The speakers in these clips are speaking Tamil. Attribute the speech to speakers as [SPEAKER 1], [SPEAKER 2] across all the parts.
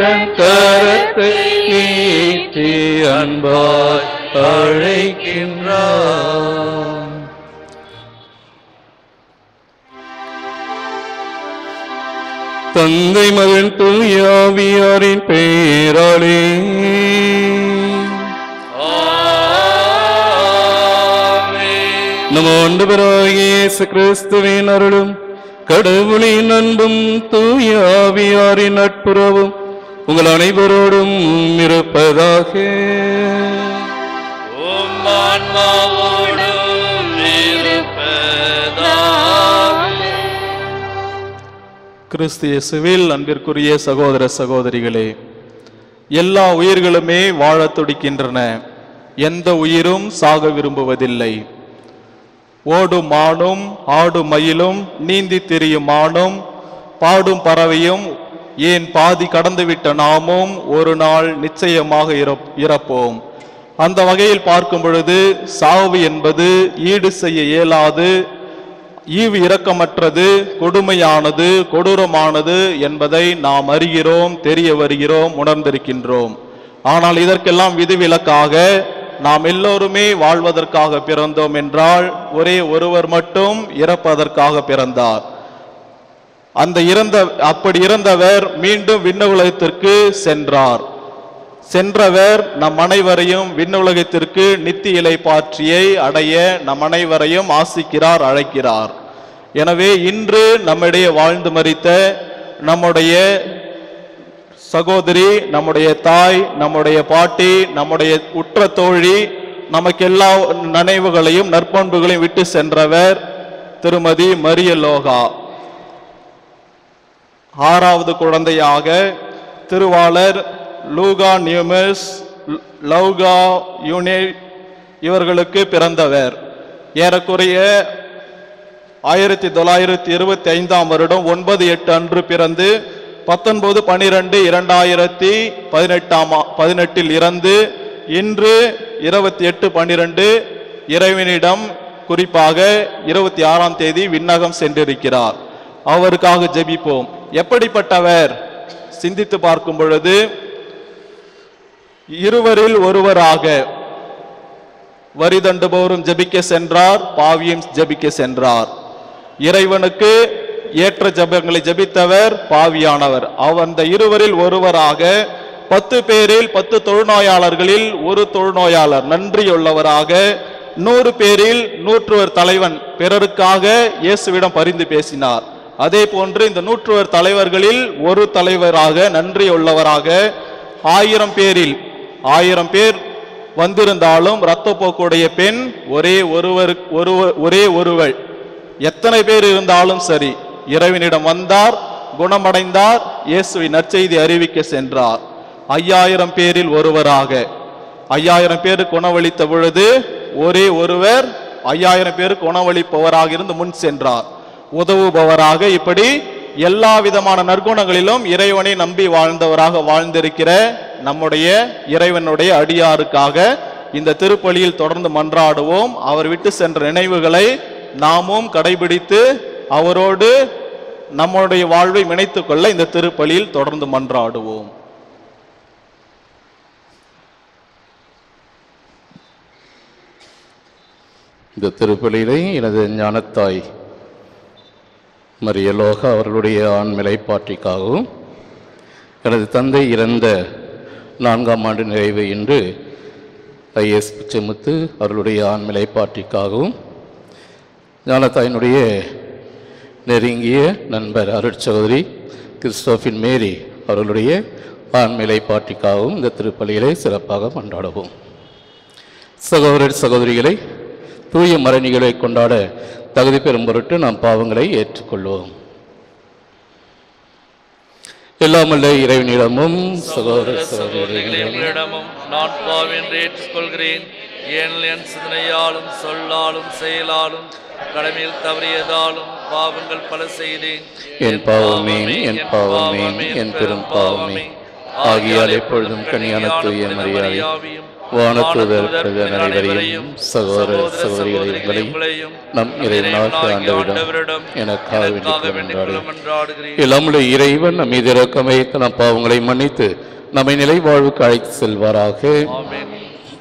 [SPEAKER 1] கரத்தை நீட்டி அன்பாய் அழைக்கின்றார் தந்தை மகன் தூயாவியாரின் பெயராலே நம்ம ஆண்டவராகிய இயேசு கிறிஸ்துவின் அருளும் கடவுளின் அன்பும் தூயாவியாரின் நட்புறவும் உங்கள் அனைவரோடும் இருப்பதாக
[SPEAKER 2] உம் ஆன்மாவோடும் இருப்பதாக
[SPEAKER 1] கிறிஸ்து இயேசுவில் அன்பிற்குரிய சகோதர சகோதரிகளே எல்லா உயிர்களுமே வாழத் துடிக்கின்றன எந்த உயிரும் சாக விரும்புவதில்லை ஓடும் மானும் ஆடும் மயிலும் நீந்தி திரியும் மானும் பாடும் பறவையும் ஏன் பாதி கடந்துவிட்ட நாமும் ஒரு நாள் நிச்சயமாக இறப்- இறப்போம் அந்த வகையில் பார்க்கும் பொழுது சாவு என்பது ஈடு செய்ய இயலாது ஈவு இரக்கமற்றது கொடுமையானது கொடூரமானது என்பதை நாம் அறிகிறோம் தெரிய வருகிறோம் உணர்ந்திருக்கின்றோம் ஆனால் இதற்கெல்லாம் விதிவிலக்காக நாம் எல்லோருமே வாழ்வதற்காக பிறந்தோம் என்றால் ஒரே ஒருவர் மட்டும் இறப்பதற்காக பிறந்தார் அந்த இறந்த அப்படி இறந்தவர் மீண்டும் விண்ணுலகத்திற்கு சென்றார் சென்றவர் நம் அனைவரையும் விண்ணுலகத்திற்கு நித்திய இலைப்பாற்றியை அடைய நம் அனைவரையும் ஆசிக்கிறார் அழைக்கிறார் எனவே இன்று நம்மிடையே வாழ்ந்து மறித்த நம்முடைய சகோதரி நம்முடைய தாய் நம்முடைய பாட்டி நம்முடைய உற்ற தோழி நமக்கு எல்லா நினைவுகளையும் நற்பண்புகளையும் விட்டு சென்றவர் திருமதி மரியலோகா ஆறாவது குழந்தையாக திருவாளர் லூகா நியூமஸ் லௌகா யூனே இவர்களுக்கு பிறந்தவர் ஏறக்குறைய ஆயிரத்தி தொள்ளாயிரத்தி இருபத்தி ஐந்தாம் வருடம் ஒன்பது எட்டு அன்று பிறந்து பத்தொன்பது பனிரெண்டு இரண்டாயிரத்தி பதினெட்டாம் ஆ- பதினெட்டில் இறந்து இன்று இருபத்தி எட்டு பன்னிரண்டு இறைவனிடம் குறிப்பாக இருபத்தி ஆறாம் தேதி விண்ணகம் சென்றிருக்கிறார் அவருக்காக ஜெபிப்போம் எப்படிப்பட்டவர் சிந்தித்து பார்க்கும் பொழுது இருவரில் ஒருவராக வரி தண்டுபவரும் ஜெபிக்க சென்றார் பாவியும் ஜெபிக்க சென்றார் இறைவனுக்கு ஏற்ற ஜெபங்களை ஜெபித்தவர் பாவியானவர் அவ் அந்த இருவரில் ஒருவராக பத்து பேரில் பத்து தொழுநோயாளர்களில் ஒரு தொழுநோயாளர் நன்றியுள்ளவராக நூறு பேரில் நூற்றுவர் தலைவன் பிறருக்காக இயேசுவிடம் பரிந்து பேசினார் அதே போன்று இந்த நூற்றுவர் தலைவர்களில் ஒரு தலைவராக நன்றியுள்ளவராக ஆயிரம் பேரில் ஆயிரம் பேர் வந்திருந்தாலும் இரத்தப்போக்குடைய பெண் ஒரே ஒருவர் ஒருவர் ஒரே ஒருவள் எத்தனை பேர் இருந்தாலும் சரி இறைவனிடம் வந்தார் குணமடைந்தார் இயேசுவின் நற்செய்தி அறிவிக்க சென்றார் ஐயாயிரம் பேரில் ஒருவராக ஐயாயிரம் பேருக்கு உணவளித்த பொழுது ஒரே ஒருவர் ஐயாயிரம் பேருக்கு உணவளிப்பவராக இருந்து முன் சென்றார் உதவுபவராக இப்படி எல்லா விதமான நற்குணங்களிலும் இறைவனை நம்பி வாழ்ந்தவராக வாழ்ந்திருக்கிற நம்முடைய இறைவனுடைய அடியாருக்காக இந்த திருப்பலியில் தொடர்ந்து மன்றாடுவோம் அவர் விட்டு சென்ற நினைவுகளை நாமும் கடைபிடித்து அவரோடு நம்முடைய வாழ்வை இணைத்துக் கொள்ள இந்த திருப்பலியில் தொடர்ந்து மன்றாடுவோம்
[SPEAKER 3] இந்த திருப்பலியிலே எனது ஞானத்தாய் மரியலோகா அவர்களுடைய ஆண்மிலை பாட்டிக்காகவும் எனது தந்தை இறந்த நான்காம் ஆண்டு நிறைவு இன்று ஐஎஸ் பிச்சமுத்து அவர்களுடைய ஆண்மிலை பாட்டிக்காகவும் ஞானத்தாயினுடைய நெருங்கிய நண்பர் அருட்சகோதரி கிறிஸ்டோபின் மேரி அவர்களுடைய ஆண்மிலை பாட்டிக்காகவும் இந்த திருப்பலியிலே சிறப்பாக கொண்டாடுவோம் சகோதரர் சகோதரிகளை தூய மரணிகளை கொண்டாட தகுதி பெறும் பொருட்டு நாம் பாவங்களை ஏற்றுக்கொள்வோம் எல்லாமல்ல இறைவனிடமும் சகோதர சகோதரிகளிடம்
[SPEAKER 2] எங்களிடமும் நான் பாவென்று ஏற்றுக்கொள்கிறேன் ஏனெனில் என் சிந்தனையாலும் சொல்லாலும் செயலாலும் கடமையில் தவறியதாலும் பாவங்கள் பல செய்தேன்
[SPEAKER 3] என் பாவமே, என் பாவமே, என் பெரும் பாவமே. ஆகியால் எப்பொழுதும் கனியான தூய மரியாதையும் வானதூதர் பிரதர் அனைவரையும் சகோதர சகோதரிகளை உங்களையும் நம் இறைவனாக ஆண்டவிடம் எனக்காக வேண்டிக் கொண்டாடுகிறேன்
[SPEAKER 2] மன்றாடுகிறேன்
[SPEAKER 3] எல்லாமுடைய இறைவன் நம் மீது இரக்கம் வைத்து நம் பாவங்களை மன்னித்து நம்மை நிலை வாழ்வுக்கு அழைத்து செல்வாராக
[SPEAKER 2] ஆமென்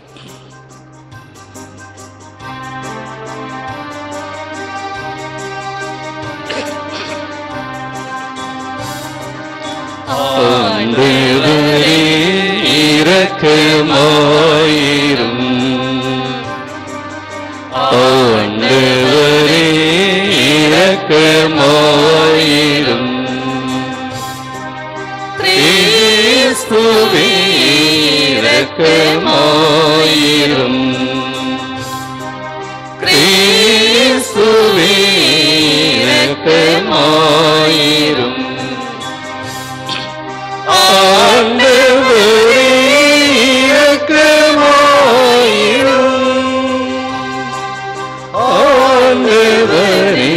[SPEAKER 3] ஆண்டவரே இரக்கமாயிரும் ஆண்டவரே இரக்கமாயிரும் கிறிஸ்துவே இரக்கமாயிரும் கிறிஸ்துவே இரக்கமாயிரும் ஆண்டவரே இரக்கமாயிரும் ஆண்டவரே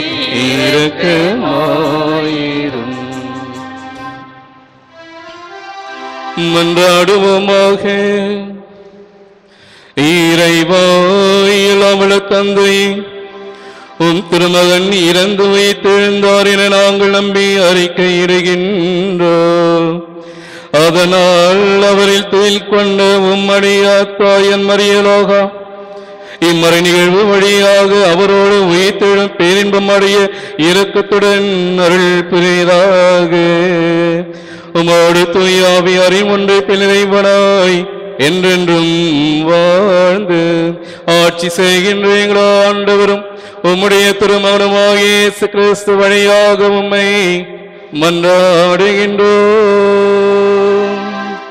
[SPEAKER 3] இரக்கமாயிரும் மன்றாடுவோமாக இறைவா இயலாமல தந்தை உம் திருமகன் இறந்து வைத்தெழுந்தார் என நாங்கள் நம்பி அறிக்கையிடுகின்றோம் அதனால் அவரில் துயில் கொண்ட உம்மடியாத்தாயன் மறியலோகா இம்மறை நிகழ்வு வழியாக அவரோடு உயிர்த்தெழும் பேரின்பம் அடைய இரக்கத்துடன் அருள் புரிதாக உமோடு தூயாவி அறிவொன்று பிழைவனாய் என்றென்றும் வாழ்ந்து ஆட்சி செய்கின்ற எங்கள் ஆண்டவரும் உம்முடைய திருமணமாக இயேசு கிறிஸ்து வழியாக உம்மை மன்றாடுகின்றோம்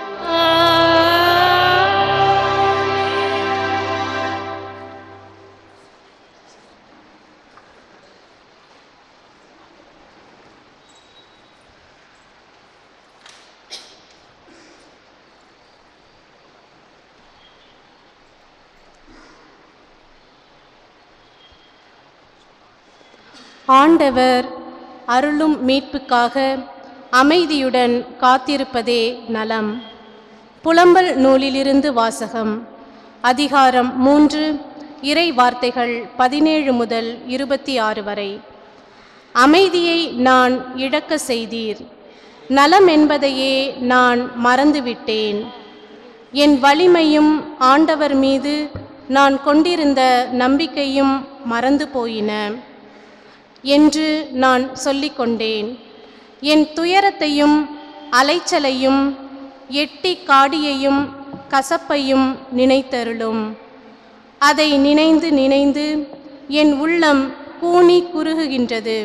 [SPEAKER 4] ஆண்டவர் அருளும் மீட்புக்காக அமைதியுடன் காத்திருப்பதே நலம் புலம்பல் நூலிலிருந்து வாசகம் அதிகாரம் மூன்று இறை வார்த்தைகள் பதினேழு முதல் இருபத்தி ஆறு வரை அமைதியை நான் இழக்க செய்தீர் நலம் என்பதையே நான் மறந்துவிட்டேன் என் வலிமையும் ஆண்டவர் மீது நான் கொண்டிருந்த நம்பிக்கையும் மறந்து போயின என்று நான் சொல்லிக்கொண்டேன் என் துயரத்தையும் அலைச்சலையும் எட்டி காடியையும் கசப்பையும் நினைத்தருளும் அதை நினைந்து நினைந்து என் உள்ளம் கூனி குறுகுகின்றது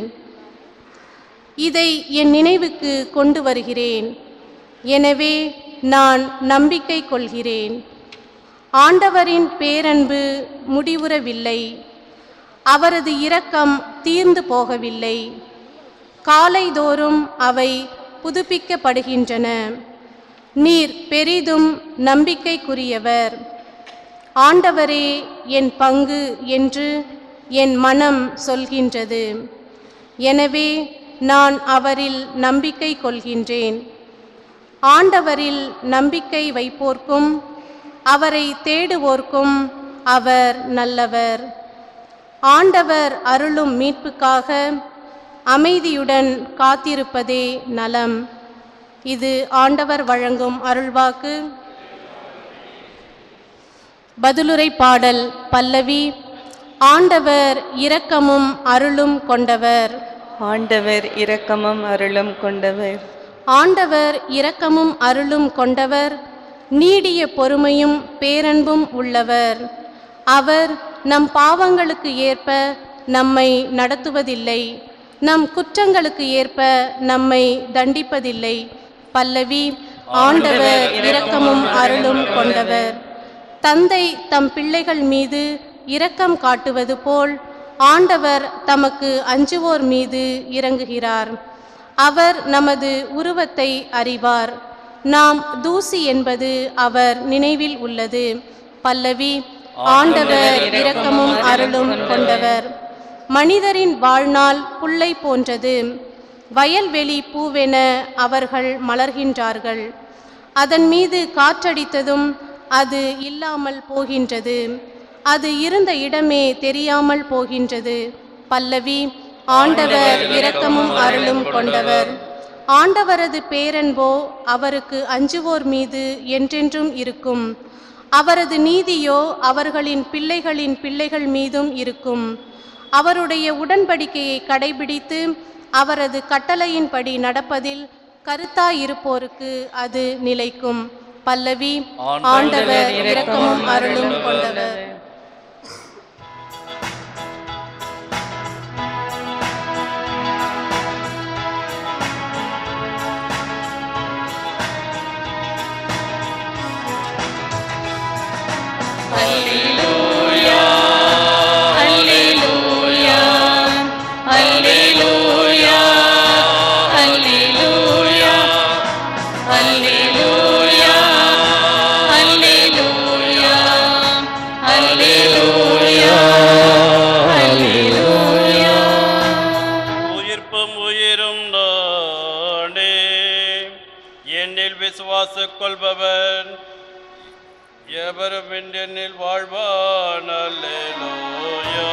[SPEAKER 4] இதை என் நினைவுக்கு கொண்டு வருகிறேன் எனவே நான் நம்பிக்கை கொள்கிறேன் ஆண்டவரின் பேரன்பு முடிவுறவில்லை அவரது இரக்கம் தீர்ந்து போகவில்லை காலைதோறும் அவை புதுப்பிக்கப்படுகின்றன நீர் பெரிதும் நம்பிக்கைக்குரியவர் ஆண்டவரே என் பங்கு என்று என் மனம் சொல்கின்றது எனவே நான் அவரில் நம்பிக்கை கொள்கின்றேன் ஆண்டவரில் நம்பிக்கை வைப்போர்க்கும் அவரை தேடுவோர்க்கும் அவர் நல்லவர் ஆண்டவர் அருளும் மீட்புக்காக அமைதியுடன் காத்திருப்பதே நலம் இது ஆண்டவர் வழங்கும் அருள்வாக்கு பதிலுரை பாடல் பல்லவி ஆண்டவர் இரக்கமும் அருளும் கொண்டவர்
[SPEAKER 5] ஆண்டவர் இரக்கமும் அருளும் கொண்டவர்
[SPEAKER 4] ஆண்டவர் இரக்கமும் அருளும் கொண்டவர் நீடிய பொறுமையும் பேரன்பும் உள்ளவர் அவர் நம் பாவங்களுக்கு ஏற்ப நம்மை நடத்துவதில்லை நம் குற்றங்களுக்கு ஏற்ப நம்மை தண்டிப்பதில்லை பல்லவி ஆண்டவர் இரக்கமும் அருளும் கொண்டவர் தந்தை தம் பிள்ளைகள் மீது இரக்கம் காட்டுவது போல் ஆண்டவர் தமக்கு அஞ்சுவோர் மீது இறங்குகிறார் அவர் நமது உருவத்தை அறிவார் நாம் தூசி என்பது அவர் நினைவில் உள்ளது பல்லவி ஆண்டவர் இரக்கமும் அருளும் கொண்டவர் மனிதரின் வாழ்நாள் புல்லை போன்றது வயல்வெளி பூவென அவர்கள் மலர்கின்றார்கள் அதன் மீது காற்றடித்ததும் அது இல்லாமல் போகின்றது அது இருந்த இடமே தெரியாமல் போகின்றது பல்லவி ஆண்டவர் இரக்கமும் அருளும் கொண்டவர் ஆண்டவரது பேரன்போ அவருக்கு அஞ்சுவோர் மீது என்றென்றும் இருக்கும் அவரது நீதியோ அவர்களின் பிள்ளைகளின் பிள்ளைகள் மீதும் இருக்கும் அவருடைய உடன்படிக்கையை கடைபிடித்து அவரது கட்டளையின்படி நடப்பதில் கருத்தாயிருப்போருக்கு அது நிலைக்கும் பல்லவி ஆண்டவர் இரக்கமும் அருளும் கொண்டவர்
[SPEAKER 6] உயிர்ப்பும் உயிரும் நானே என்னில் விசுவாச கொள்பவன் எவரும் என்னில் வாழ்வான் அல்லேலூயா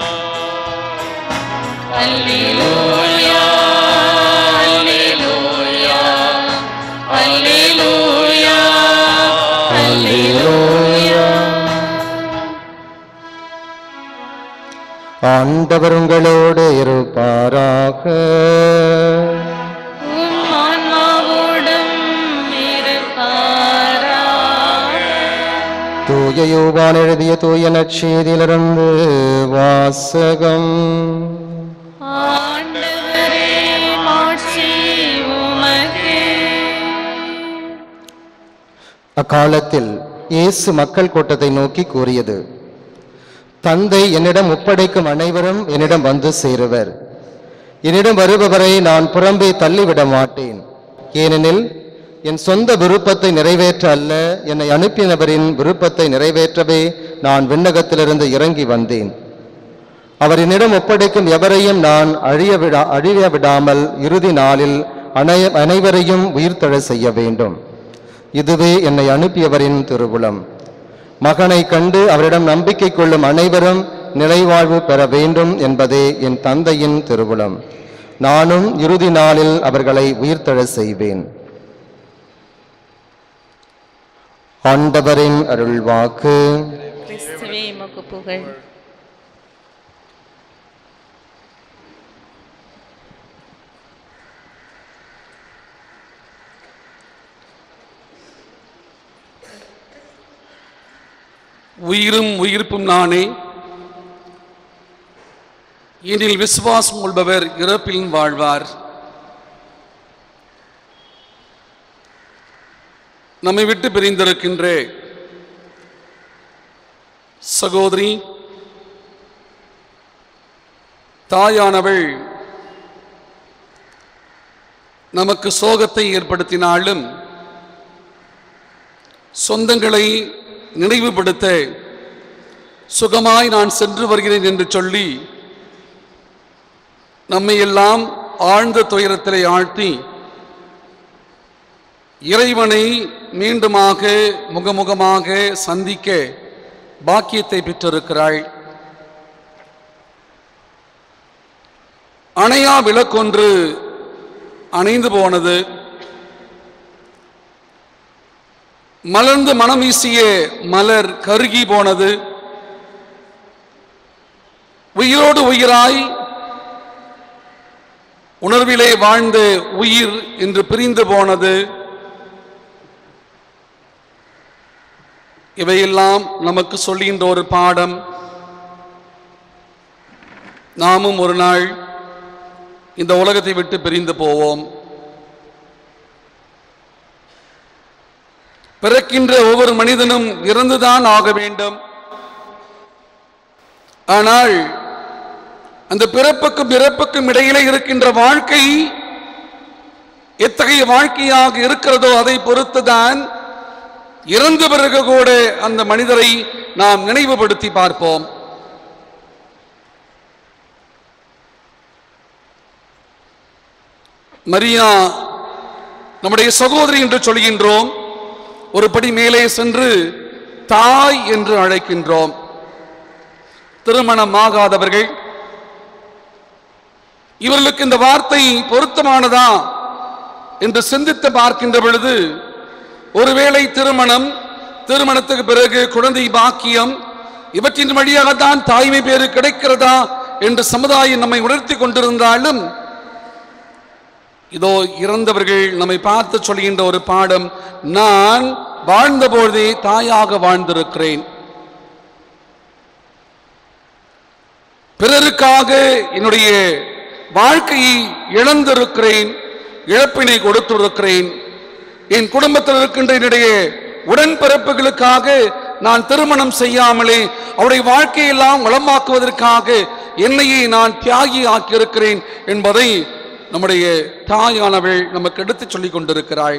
[SPEAKER 7] ஆண்டவர் உங்களோடு இருப்பாராக
[SPEAKER 5] உம் ஆன்மாவோடும் இருப்பாராக.
[SPEAKER 7] தூய யோவான் எழுதிய தூய நற்செய்தியிலிருந்து வாசகம்
[SPEAKER 5] ஆண்டவரே மாட்சி உமக்கே.
[SPEAKER 7] அக்காலத்தில் இயேசு மக்கள் கூட்டத்தை நோக்கி கூறியது தந்தை என்னிடம் ஒப்படைக்கும் அனைவரும் என்னிடம் வந்து சேருவர் என்னிடம் வருபவரை நான் புறம்பே தள்ளிவிட மாட்டேன் ஏனெனில் என் சொந்த விருப்பத்தை நிறைவேற்ற அல்ல என்னை அனுப்பினவரின் விருப்பத்தை நிறைவேற்றவே நான் விண்ணகத்திலிருந்து இறங்கி வந்தேன் அவர் என்னிடம் ஒப்படைக்கும் எவரையும் நான் அழிய விடா அழிய விடாமல் இறுதி நாளில் அனை அனைவரையும் உயிர்த்தெழ செய்ய வேண்டும் இதுவே என்னை அனுப்பியவரின் திருவுளம் மகனை கண்டு அவரிடம் நம்பிக்கை கொள்ளும் அனைவரும் நிலைவாழ்வு பெற வேண்டும் என்பதே என் தந்தையின் திருவுளம் நானும் இறுதி நாளில் அவர்களை உயிர்த்தெழ செய்வேன் ஆண்டவரின் அருள்வாக்கு
[SPEAKER 5] கிறிஸ்துவே உமக்கு புகழ்
[SPEAKER 8] உயிரும் உயிர்ப்பும் நானே என்னில் விசுவாசம் கொள்பவர் இறப்பிலும் வாழ்வார் நம்மை விட்டு பிரிந்திருக்கின்ற சகோதரி தாயானவள் நமக்கு சோகத்தை ஏற்படுத்தினாலும் சொந்தங்களை நினைவுபடுத்த சுகமாய் நான் சென்று வருகிறேன் என்று சொல்லி நம்மை எல்லாம் ஆழ்ந்த துயரத்திலே ஆழ்த்தி இறைவனை மீண்டுமாக முகமுகமாக சந்திக்க பாக்கியத்தை பெற்றிருக்கிறாள் அணையா விளக்கொன்று அணைந்து போனது மலர்ந்து மனம் வீசிய மலர் கருகி போனது உயிரோடு உயிராய் உணர்விலே வாழ்ந்த உயிர் இன்று பிரிந்து போனது இவையெல்லாம் நமக்கு சொல்லுகின்ற ஒரு பாடம் நாமும் ஒரு நாள் இந்த உலகத்தை விட்டு பிரிந்து போவோம் பிறக்கின்ற ஒவ்வொரு மனிதனும் இறந்துதான் ஆக வேண்டும் ஆனால் அந்த பிறப்புக்கும் இறப்புக்கும் இடையிலே இருக்கின்ற வாழ்க்கை எத்தகைய வாழ்க்கையாக இருக்கிறதோ அதை பொறுத்துதான் இறந்த பிறகு கூட அந்த மனிதரை நாம் நினைவுபடுத்தி பார்ப்போம் மரியா நம்முடைய சகோதரி என்று சொல்கின்றோம் ஒரு படி மேலே சென்று தாய் என்று அழைக்கின்றோம் திருமணமாகாதவர்கள் இவர்களுக்கு இந்த வார்த்தை பொருத்தமானதா என்று சிந்தித்து பார்க்கின்ற பொழுது ஒருவேளை திருமணம் திருமணத்துக்கு பிறகு குழந்தை பாக்கியம் இவற்றின் வழியாகத்தான் தாய்மை பேறு கிடைக்கிறதா என்று சமுதாயம் நம்மை உணர்த்தி கொண்டிருந்தாலும் இதோ இறந்தவர்கள் நம்மை பார்த்து சொல்கின்ற ஒரு பாடம் நான் வாழ்ந்தபொழுதே தாயாக வாழ்ந்திருக்கிறேன் பிறருக்காக என்னுடைய வாழ்க்கையை இழந்திருக்கிறேன் இழப்பினை கொடுத்திருக்கிறேன் என் குடும்பத்தில் இருக்கின்ற என்னுடைய உடன்பிறப்புகளுக்காக நான் திருமணம் செய்யாமலே அவருடைய வாழ்க்கையெல்லாம் வளமாக்குவதற்காக என்னையே நான் தியாகி ஆக்கியிருக்கிறேன் என்பதை நம்முடைய தாயானவள் நமக்கு எடுத்துச் சொல்லிக் கொண்டிருக்கிறாள்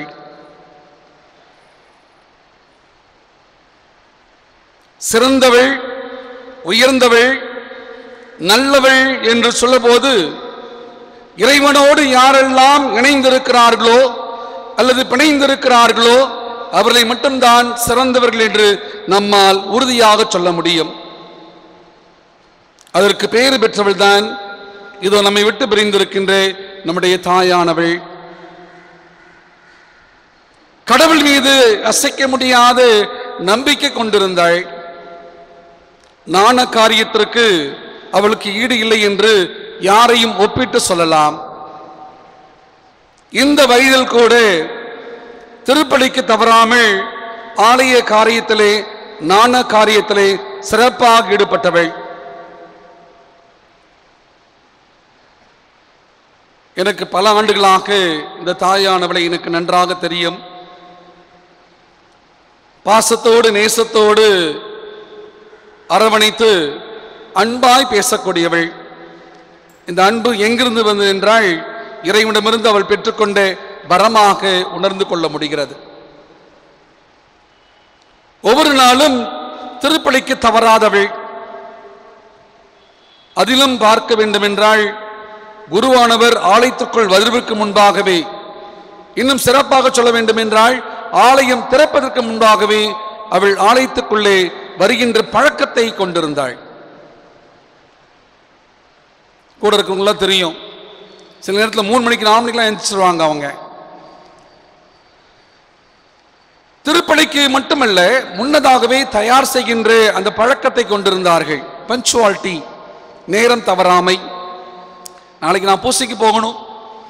[SPEAKER 8] சிறந்தவள் உயர்ந்தவள் நல்லவள் என்று சொல்லும்போது இறைவனோடு யாரெல்லாம் இணைந்திருக்கிறார்களோ அல்லது பிணைந்திருக்கிறார்களோ அவர்களை மட்டும்தான் சிறந்தவர்கள் என்று நம்மால் உறுதியாக சொல்ல முடியும் அதற்கு பெயர் பெற்றவள் தான் இதோ நம்மை விட்டு பிரிந்திருக்கின்ற நம்முடைய தாயானவள் கடவுள் மீது அசைக்க முடியாத நம்பிக்கை கொண்டிருந்தாள் நாண காரியத்திற்கு அவளுக்கு ஈடு இல்லை என்று யாரையும் ஒப்பிட்டு சொல்லலாம் இந்த வயதில் கூட திருப்பலிக்கு தவறாமல் ஆலய காரியத்திலே நாண காரியத்திலே சிறப்பாக ஈடுபட்டவள் எனக்கு பல ஆண்டுகளாக இந்த தாயானவளை எனக்கு நன்றாக தெரியும் பாசத்தோடு நேசத்தோடு அரவணைத்து அன்பாய் பேசக்கூடியவள் இந்த அன்பு எங்கிருந்து வந்தது என்றால் இறைவனிடமிருந்து அவள் பெற்றுக்கொண்ட வரமாக உணர்ந்து கொள்ள முடிகிறது ஒவ்வொரு நாளும் திருப்பலிக்கு தவறாதவள் அதிலும் பார்க்க வேண்டுமென்றால் குருவானவர் ஆலயத்திற்குள் வருவதற்கு முன்பாகவே இன்னும் சிறப்பாக சொல்ல வேண்டுமென்றால் ஆலயம் திறப்பதற்கு முன்பாகவே அவள் ஆலயத்துக்குள்ளே வருகின்ற பழக்கத்தை கொண்டிருந்தாள் கூட இருக்கவங்களாம் தெரியும் சில நேரத்தில் மூணு மணிக்கு நாலு மணிக்கெல்லாம் எழுந்திரிச்சிருவாங்க அவங்க திருப்பலிக்கு மட்டுமல்ல முன்னதாகவே தயார் செய்கின்ற அந்த பழக்கத்தை கொண்டிருந்தார்கள் பஞ்சுவாலிட்டி நேரம் தவறாமை நாளைக்கு நான் பூசைக்கு போகணும்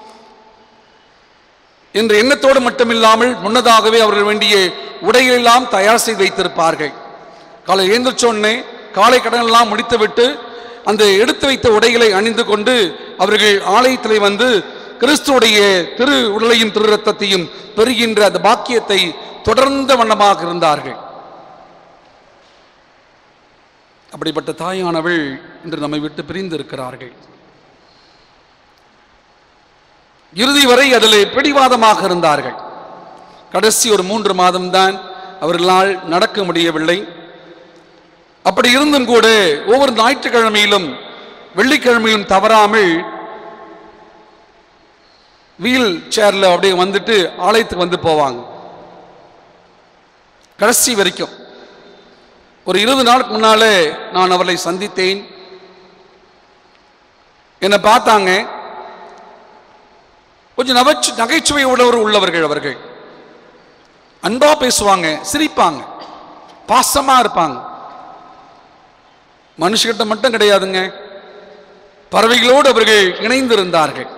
[SPEAKER 8] என்ற எண்ணத்தோடு மட்டுமில்லாமல் முன்னதாகவே அவர்கள் வேண்டிய உடைகளெல்லாம் தயார் செய்து வைத்திருப்பார்கள் காலை எழுந்திரிச்ச உடனே காலை கடனெல்லாம் முடித்துவிட்டு அந்த எடுத்து வைத்த உடைகளை அணிந்து கொண்டு அவர்கள் ஆலயத்திலே வந்து கிறிஸ்துவுடைய திரு உடலையும் திரு ரத்தத்தையும் பெறுகின்ற அந்த பாக்கியத்தை தொடர்ந்த வண்ணமாக இருந்தார்கள் அப்படிப்பட்ட தாயானவள் இன்று நம்மை விட்டு பிரிந்து இருக்கிறார்கள் இறுதி வரை அதில் பிடிவாதமாக இருந்தார்கள் கடைசி ஒரு மூன்று மாதம்தான் அவர்களால் நடக்க முடியவில்லை அப்படி இருந்தும் கூட ஒவ்வொரு ஞாயிற்றுக்கிழமையிலும் வெள்ளிக்கிழமையிலும் தவறாமல் வீல் சேர்ல அப்படியே வந்துட்டு ஆலயத்துக்கு வந்து போவாங்க கடைசி வரைக்கும் ஒரு இருபது நாளுக்கு முன்னாலே நான் அவர்களை சந்தித்தேன் என்னை பார்த்தாங்க கொஞ்சம் நகைச்சு நகைச்சுவை உள்ளவர் உள்ளவர்கள் அவர்கள் அன்பா பேசுவாங்க சிரிப்பாங்க பாசமா இருப்பாங்க மனுஷகிட்ட மட்டும் கிடையாதுங்க பறவைகளோடு அவர்கள் இணைந்திருந்தார்கள்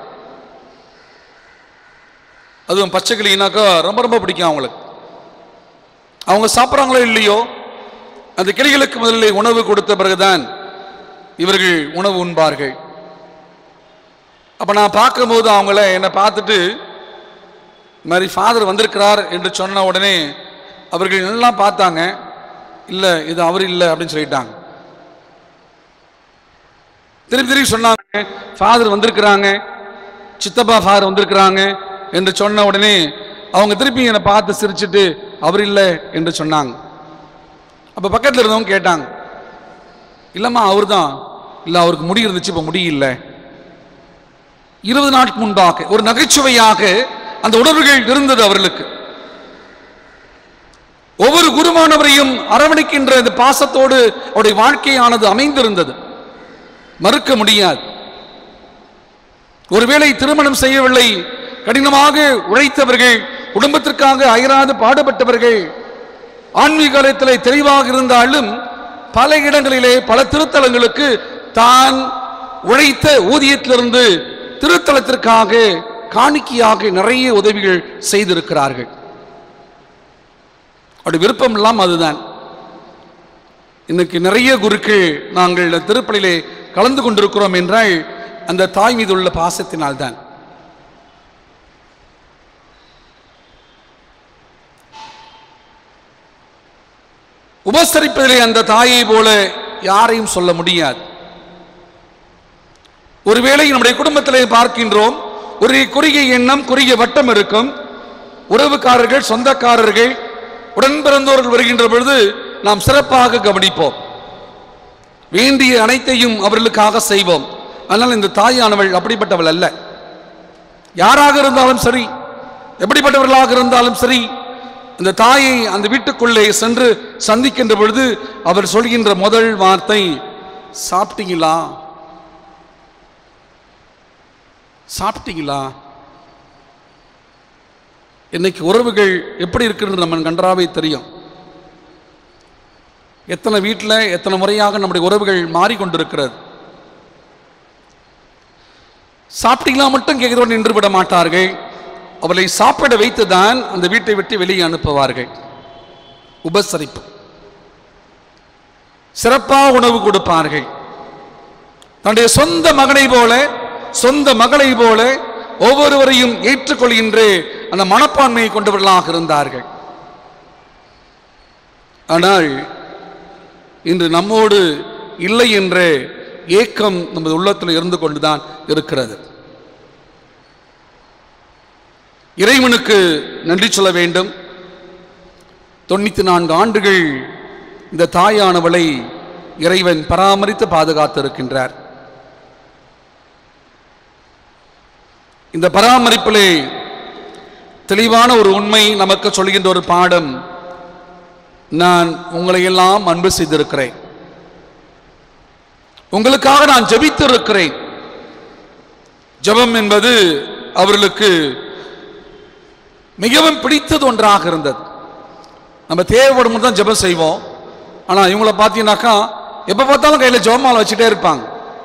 [SPEAKER 8] அதுவும் பச்சை கிளினாக்கா ரொம்ப ரொம்ப பிடிக்கும் அவங்களுக்கு அவங்க சாப்பிட்றாங்களோ இல்லையோ அந்த கிளிகளுக்கு முதலில் உணவு கொடுத்த பிறகுதான் இவர்கள் உணவு உண்பார்கள் அப்போ நான் பார்க்கும்போது அவங்கள என்னை பார்த்துட்டு இந்த மாதிரி ஃபாதர் வந்திருக்கிறார் என்று சொன்ன உடனே அவர்கள் நல்லா பார்த்தாங்க இல்லை இது அவர் இல்லை அப்படின்னு சொல்லிட்டாங்க திருப்பி திருப்பி சொன்னாங்க ஃபாதர் வந்திருக்கிறாங்க சித்தப்பா ஃபாதர் வந்திருக்கிறாங்க என்று சொன்ன உடனே அவங்க திருப்பி என்னை பார்த்து சிரிச்சிட்டு அவர் இல்லை என்று சொன்னாங்க அப்போ பக்கத்தில் இருந்தவங்க கேட்டாங்க இல்லைம்மா அவர் தான் இல்லை அவருக்கு முடி இருந்துச்சு இப்போ முடி இல்லை இருபது நாட்கு முன்பாக ஒரு நகைச்சுவையாக அந்த உணர்வுகள் இருந்தது அவர்களுக்கு ஒவ்வொரு குருமானவரையும் அரவணைக்கின்ற இந்த பாசத்தோடு அவருடைய வாழ்க்கையானது அமைந்திருந்தது மறுக்க முடியாது ஒருவேளை திருமணம் செய்யவில்லை கடினமாக உழைத்தவர்கள் குடும்பத்திற்காக அயராது பாடுபட்டவர்கள் ஆன்மீகத்திலே தெளிவாக இருந்தாலும் பல இடங்களிலே பல திருத்தலங்களுக்கு தான் உழைத்த ஊதியத்திலிருந்து திருத்தலத்திற்காக காணிக்கையாக நிறைய உதவிகள் செய்திருக்கிறார்கள் அப்படி விருப்பம் எல்லாம் அதுதான் இன்னைக்கு நிறைய குருக்கள் நாங்கள் இந்த திருப்பலிலே கலந்து கொண்டிருக்கிறோம் என்றால் அந்த தாய் மீது உள்ள பாசத்தினால் தான் உபசரிப்பதிலே அந்த தாயை போல யாரையும் சொல்ல முடியாது ஒருவேளை நம்முடைய குடும்பத்திலே பார்க்கின்றோம் ஒரு குறுகிய எண்ணம் குறுகிய வட்டம் இருக்கும் உறவுக்காரர்கள் சொந்தக்காரர்கள் உடன் பிறந்தோர்கள் வருகின்ற பொழுது நாம் சிறப்பாக கவனிப்போம் வேண்டிய அனைத்தையும் அவர்களுக்காக செய்வோம் ஆனால் இந்த தாயானவள் அப்படிப்பட்டவள் அல்ல யாராக இருந்தாலும் சரி எப்படிப்பட்டவர்களாக இருந்தாலும் சரி இந்த தாயை அந்த வீட்டுக்குள்ளே சென்று சந்திக்கின்ற பொழுது அவர் சொல்கின்ற முதல் வார்த்தை சாப்பிட்டீங்களா சாப்பிட்டீங்களா இன்னைக்கு உறவுகள் எப்படி இருக்குன்னு நம்ம கன்றாவே தெரியும் எத்தனை வீட்டில் எத்தனை முறையாக நம்முடைய உறவுகள் மாறிக்கொண்டிருக்கிறது சாப்பிட்டீங்களா மட்டும் கேட்கிறோம் நின்று விட மாட்டார்கள் அவளை சாப்பிட வைத்துதான் அந்த வீட்டை விட்டு வெளியே அனுப்புவார்கள் உபசரிப்பு சிறப்பாக உணவு கொடுப்பார்கள் தன்னுடைய சொந்த மகனை போல சொந்த மகளை போல ஒவ்வொருவரையும் ஏற்றுக்கொள்கின்ற அந்த மனப்பான்மையை கொண்டவர்களாக இருந்தார்கள் ஆனால் இன்று நம்மோடு இல்லை என்ற ஏக்கம் நமது உள்ளத்தில் இருந்து கொண்டுதான் இருக்கிறது இறைவனுக்கு நன்றி சொல்ல வேண்டும் தொண்ணூத்தி நான்கு ஆண்டுகள் இந்த தாயானவளை இறைவன் பராமரித்து பாதுகாத்திருக்கின்றார் இந்த பராமரிப்பிலே தெளிவான ஒரு உண்மை நமக்கு சொல்கின்ற ஒரு பாடம் நான் உங்களை எல்லாம் அன்பு செய்திருக்கிறேன் உங்களுக்காக நான் ஜெபித்து இருக்கிறேன் ஜெபம் என்பது அவர்களுக்கு மிகவும் பிடித்தது ஒன்றாக இருந்தது நம்ம தேவைப்படும் போது தான் ஜெபம் செய்வோம் ஆனால் இவங்கள பார்த்தீங்கன்னாக்கா எப்போ பார்த்தாலும் கையில் ஜெபமாலை வச்சுட்டே இருப்பாங்க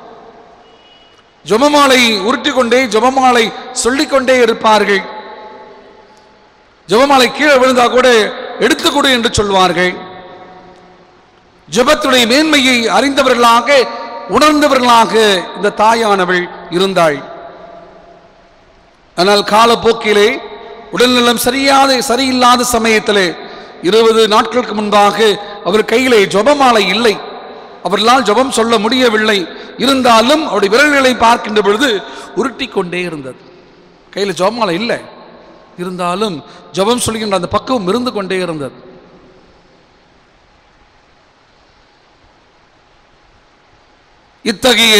[SPEAKER 8] ஜெபமாலை உருட்டி கொண்டே ஜெபமாலை சொல்லிக்கொண்டே இருப்பார்கள் ஜெபமாலை கீழே விழுந்தா கூட எடுத்துக்கொடு என்று சொல்வார்கள் ஜெபத்துடைய மேன்மையை அறிந்தவர்களாக உணர்ந்தவர்களாக இந்த தாயானவள் இருந்தாள் ஆனால் காலப்போக்கிலே உடல்நலம் சரியாத சரியில்லாத சமயத்திலே இருபது நாட்களுக்கு முன்பாக அவர் கையிலே ஜெபமாலை இல்லை அவர்களால் ஜெபம் சொல்ல முடியவில்லை இருந்தாலும் அவருடைய விரல்களை பார்க்கின்ற பொழுது உருட்டி கொண்டே இருந்தது கையில் ஜெபமாலை இல்லை இருந்தாலும் ஜெபம் சொல்கின்ற அந்த பக்குவம் இருந்து கொண்டே இருந்தது இத்தகைய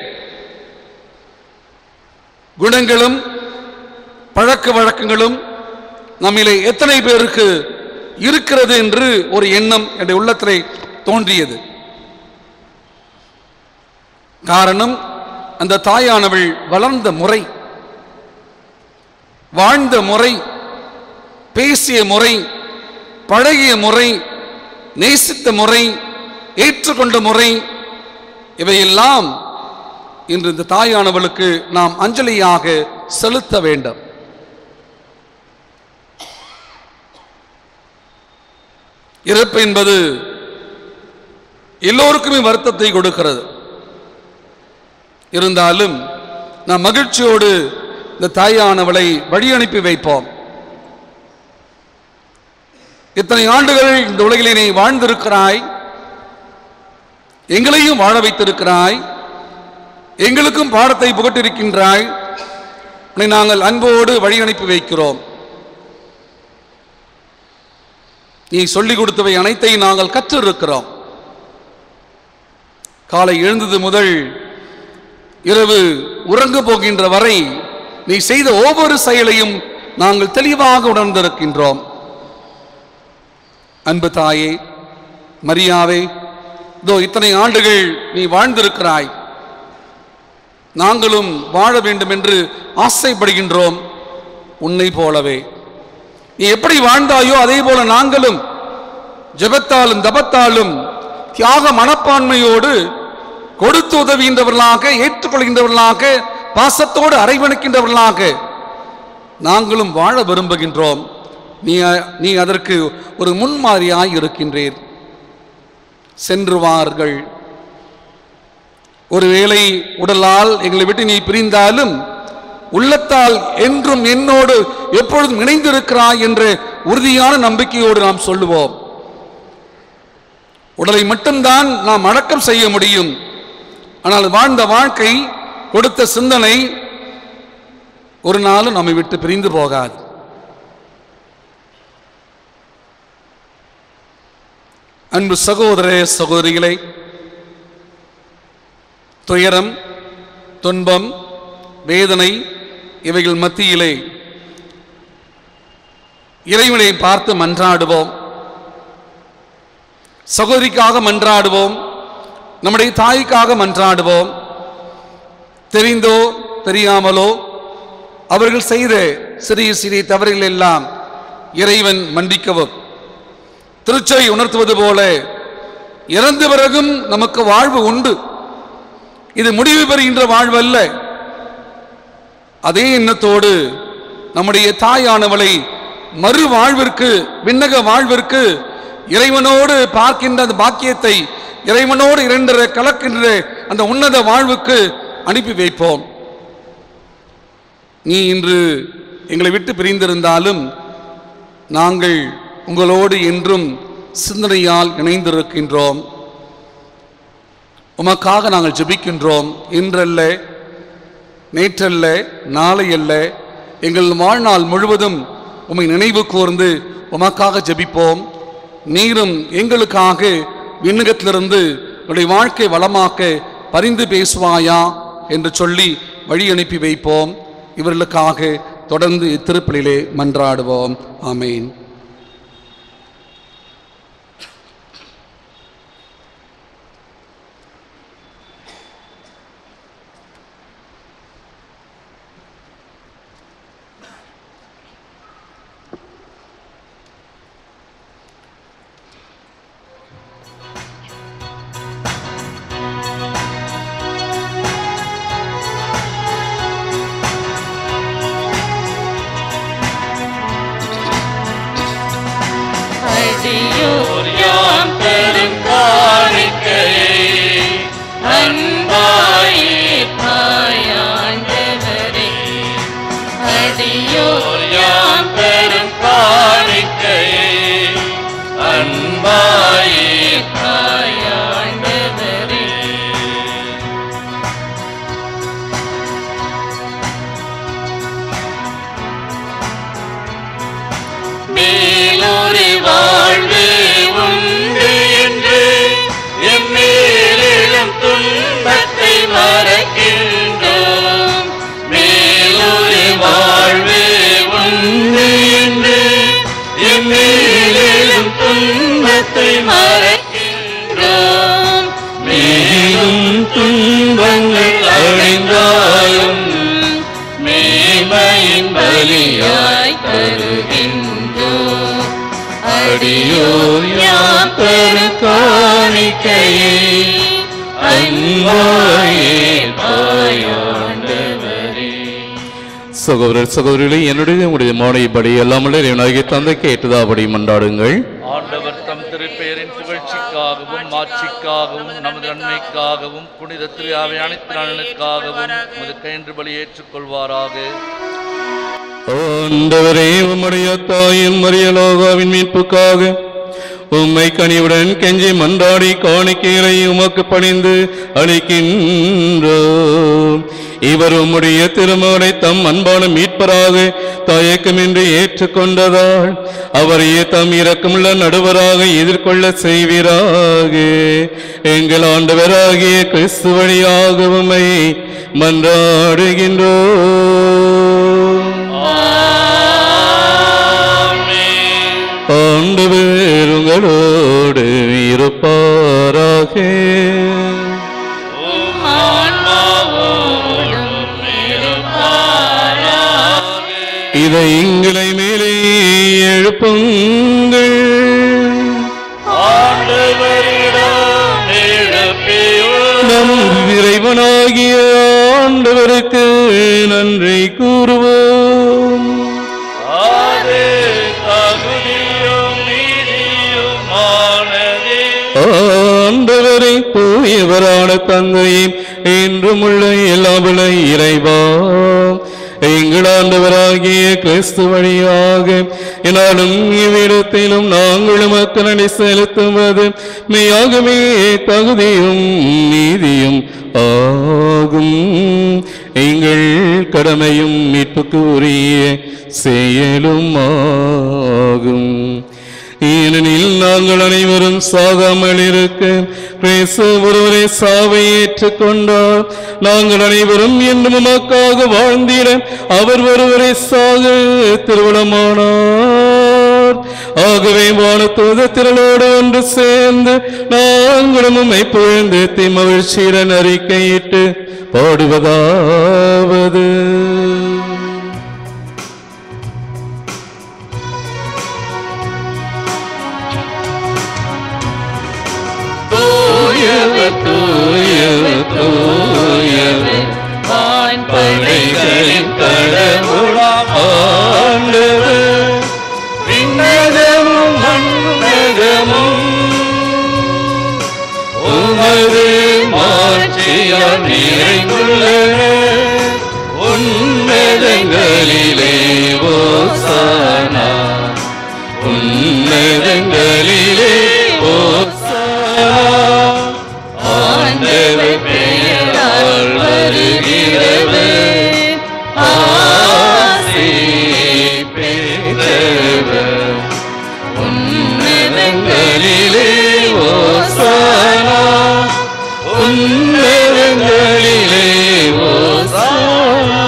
[SPEAKER 8] குணங்களும் பழக்க வழக்கங்களும் நம்மிலே எத்தனை பேருக்கு இருக்கிறது என்று ஒரு எண்ணம் என்னுடைய உள்ளத்திலே தோன்றியது காரணம் அந்த தாயானவள் வளர்ந்த முறை வாழ்ந்த முறை பேசிய முறை பழகிய முறை நேசித்த முறை ஏற்றுக்கொண்ட முறை இவையெல்லாம் இன்று இந்த தாயானவளுக்கு நாம் அஞ்சலியாக செலுத்த வேண்டும் இறப்பு என்பது எல்லோருக்குமே வருத்தத்தை கொடுக்கிறது இருந்தாலும் நாம் மகிழ்ச்சியோடு இந்த தாயானவளை வழி அனுப்பி வைப்போம் இத்தனை ஆண்டுகள் இந்த உலகிலே நீ வாழ்ந்திருக்கிறாய் எங்களையும் வாழ வைத்திருக்கிறாய் எங்களுக்கும் பாடத்தை புகட்டிருக்கின்றாய் உன்னை நாங்கள் அன்போடு வழி அனுப்பி வைக்கிறோம் நீ சொல்லிக் கொடுத்தவை அனைத்தையும் நாங்கள் கற்றிருக்கிறோம் காலை எழுந்தது முதல் இரவு உறங்க போகின்ற வரை நீ செய்த ஒவ்வொரு செயலையும் நாங்கள் தெளிவாக உணர்ந்திருக்கின்றோம் அன்பு தாயே மரியாவே இதோ இத்தனை ஆண்டுகள் நீ வாழ்ந்திருக்கிறாய் நாங்களும் வாழ வேண்டும் என்று ஆசைப்படுகின்றோம் உன்னை போலவே நீ எப்படி வாழ்ந்தாயோ அதே போல நாங்களும் ஜெபத்தாலும் தபத்தாலும் தியாக மனப்பான்மையோடு கொடுத்து உதவுகின்றவர்களாக ஏற்றுக்கொள்கின்றவர்களாக பாசத்தோடு அரவணைக்கின்றவர்களாக நாங்களும் வாழ விரும்புகின்றோம் நீ நீ அதற்கு ஒரு முன்மாதிரியாய் இருக்கின்றீர் சென்று வார்கள் ஒருவேளை உடலால் எங்களை விட்டு நீ பிரிந்தாலும் உள்ளத்தால் என்றும் என்னோடு எப்பொழுதும் இணைந்திருக்கிறாய் என்ற உறுதியான நம்பிக்கையோடு நாம் சொல்லுவோம் உடலை மட்டும்தான் நாம் அடக்கம் செய்ய முடியும் ஆனால் வாழ்ந்த வாழ்க்கை கொடுத்த சிந்தனை ஒரு நாளும் நம்மை விட்டு பிரிந்து போகாது அன்பு சகோதர சகோதரிகளை துயரம் துன்பம் வேதனை இவைகள் மத்தியிலே இறைவனை பார்த்து மன்றாடுவோம் சகோதரிக்காக மன்றாடுவோம் நம்முடைய தாய்க்காக மன்றாடுவோம் தெரிந்தோ தெரியாமலோ அவர்கள் செய்த சிறிய சிறிய தவறுகள் எல்லாம் இறைவன் மன்னிக்கவும் திருச்சை உணர்த்துவது போல இறந்த பிறகும் நமக்கு வாழ்வு உண்டு இது முடிவு பெறுகின்ற வாழ்வு அல்ல அதே எண்ணத்தோடு நம்முடைய தாயானவளை மறு வாழ்விற்கு விண்ணக வாழ்விற்கு இறைவனோடு பார்க்கின்ற அந்த பாக்கியத்தை இறைவனோடு இரண்டரை கலக்கின்ற அந்த உன்னத வாழ்வுக்கு அனுப்பி வைப்போம் நீ இன்று எங்களை விட்டு பிரிந்திருந்தாலும் நாங்கள் உங்களோடு என்றும் சிந்தனையால் இணைந்திருக்கின்றோம் உமக்காக நாங்கள் ஜெபிக்கின்றோம் இன்றல்ல நேற்றல்ல நாளை அல்ல எங்கள் வாழ்நாள் முழுவதும் உம்மை நினைவு கூர்ந்து உமக்காக ஜெபிப்போம் நீரும் எங்களுக்காக விண்ணகத்திலிருந்து உடைய வாழ்க்கை வளமாக்க பரிந்து பேசுவாயா என்று சொல்லி வழி அனுப்பி வைப்போம் இவர்களுக்காக தொடர்ந்து இத்திருப்பலிலே மன்றாடுவோம் ஆமேன்
[SPEAKER 5] அடியோர் யாம் தரும் காணிக்கையை அன்பாயிப்பாயாண்டவரே அடியோர் யாம் தரும் காணிக்கையை அன்பாயிப்பாயாண்டவரே மேலொரு வாழ்வு உண்டு என்று எம்மேலும் துன்பத்தை மறக்கின்றோம் மேலொரு வாழ்வு உண்டு என்று எம்மேலும் துன்பத்தை மறக்கின்றோம் மேலும் துன்பங்கள் அடைந்தாலும் மேன்மையின் பலியாய் தருகின்றோம் அடியோர் யாம் பெரு காணிக்கையை அன்பாயே பாயாண்டவரே
[SPEAKER 3] சகோதரர் சகோதரிகளே என்னுடைய உங்களுடைய மோனைப்படி எல்லாமல்ல இறைவனாகிய தந்தை கேட்டதாபடி மன்றாடுங்கள்
[SPEAKER 2] ஆண்டவர் தம் திருப்பெயரின் புகழ்ச்சிக்காகவும் மாட்சிக்காகவும் நமது நன்மைக்காகவும் புனித திரு அவை அனைத்து நலனுக்காகவும் உமது கைன்று பலி ஏற்றுக்கொள்வாராக
[SPEAKER 3] ஆண்டவரே உம்முடைய தாயின் மரியலோகாவின் மீட்புக்காக உம்மை கனிவுடன் கெஞ்சி மன்றாடி காணிக்கைகளை உமக்கு பணிந்து அளிக்கின்றோம் இவர் உம்முடைய திருமகனை தம் அன்பான மீட்பராக தயக்கமின்றி ஏற்றுக்கொண்டதால் அவரையே தம் இரக்கமுள்ள நடுவராக எதிர்கொள்ள செய்வீராக எங்கள் ஆண்டவராகிய கிறிஸ்து வழியாக உம்மை மன்றாடுகின்றோம் ஆண்டவர் உங்களோடு இருப்பாராக இதை எங்களை மேலே எழுப்புங்கள்
[SPEAKER 6] ஆண்டவரிடம் எழுப்பியுள்ளோம்.
[SPEAKER 3] நம் இறைவனாகிய ஆண்டவருக்கு நன்றி கூறுவோம்
[SPEAKER 6] அது தகுதியும் நீதியுமானதே.
[SPEAKER 3] ஆண்டவரை தூயவரான தந்தையே என்றும் உள்ள எல்லாவல்ல இறைவா எங்கள் ஆண்டவராகிய கிறிஸ்து வழியாக என்னாலும் இவ்விடத்திலும் நாங்கள் மக்களனை செலுத்துவது மெய்யாகவே தகுதியும் நீதியும் ஆகும் எங்கள் கடமையும் மீட்புக்கு உரிய செயலும் ஆகும் ஏனெனில் நாங்கள் அனைவரும் சாகாமல் இருக்க கிறிஸ்து ஒருவரை சாவை ஏற்றுக்கொண்டார் நாங்கள் அனைவரும் என்றும் உமக்காக வாழ்ந்திட அவர் ஒருவரை சாக திருவிழமானார் ஆகவே வானத்தூத திரளோடு ஒன்று சேர்ந்து நாங்களும் உம்மை புகழ்ந்து திமகிழ்ச்சியுடன் அறிக்கையிட்டு பாடுவதாவது தூயவர் தூயவர் தூயவர் படைகளின் கடவுளாம் ஆண்டவர் விண்ணகமும் மண்ணகமும் உமது மாட்சியால் நிறைந்துள்ளன உன்னதங்களிலே ஓசானா உன்னதங்களிலே ஓசானா ஆண்டவர் பெயரால் வருகிறவர் ஆசி பெற்றவர் உன்னதங்களிலே ஓசானா உன்னதங்களிலே ஓசானா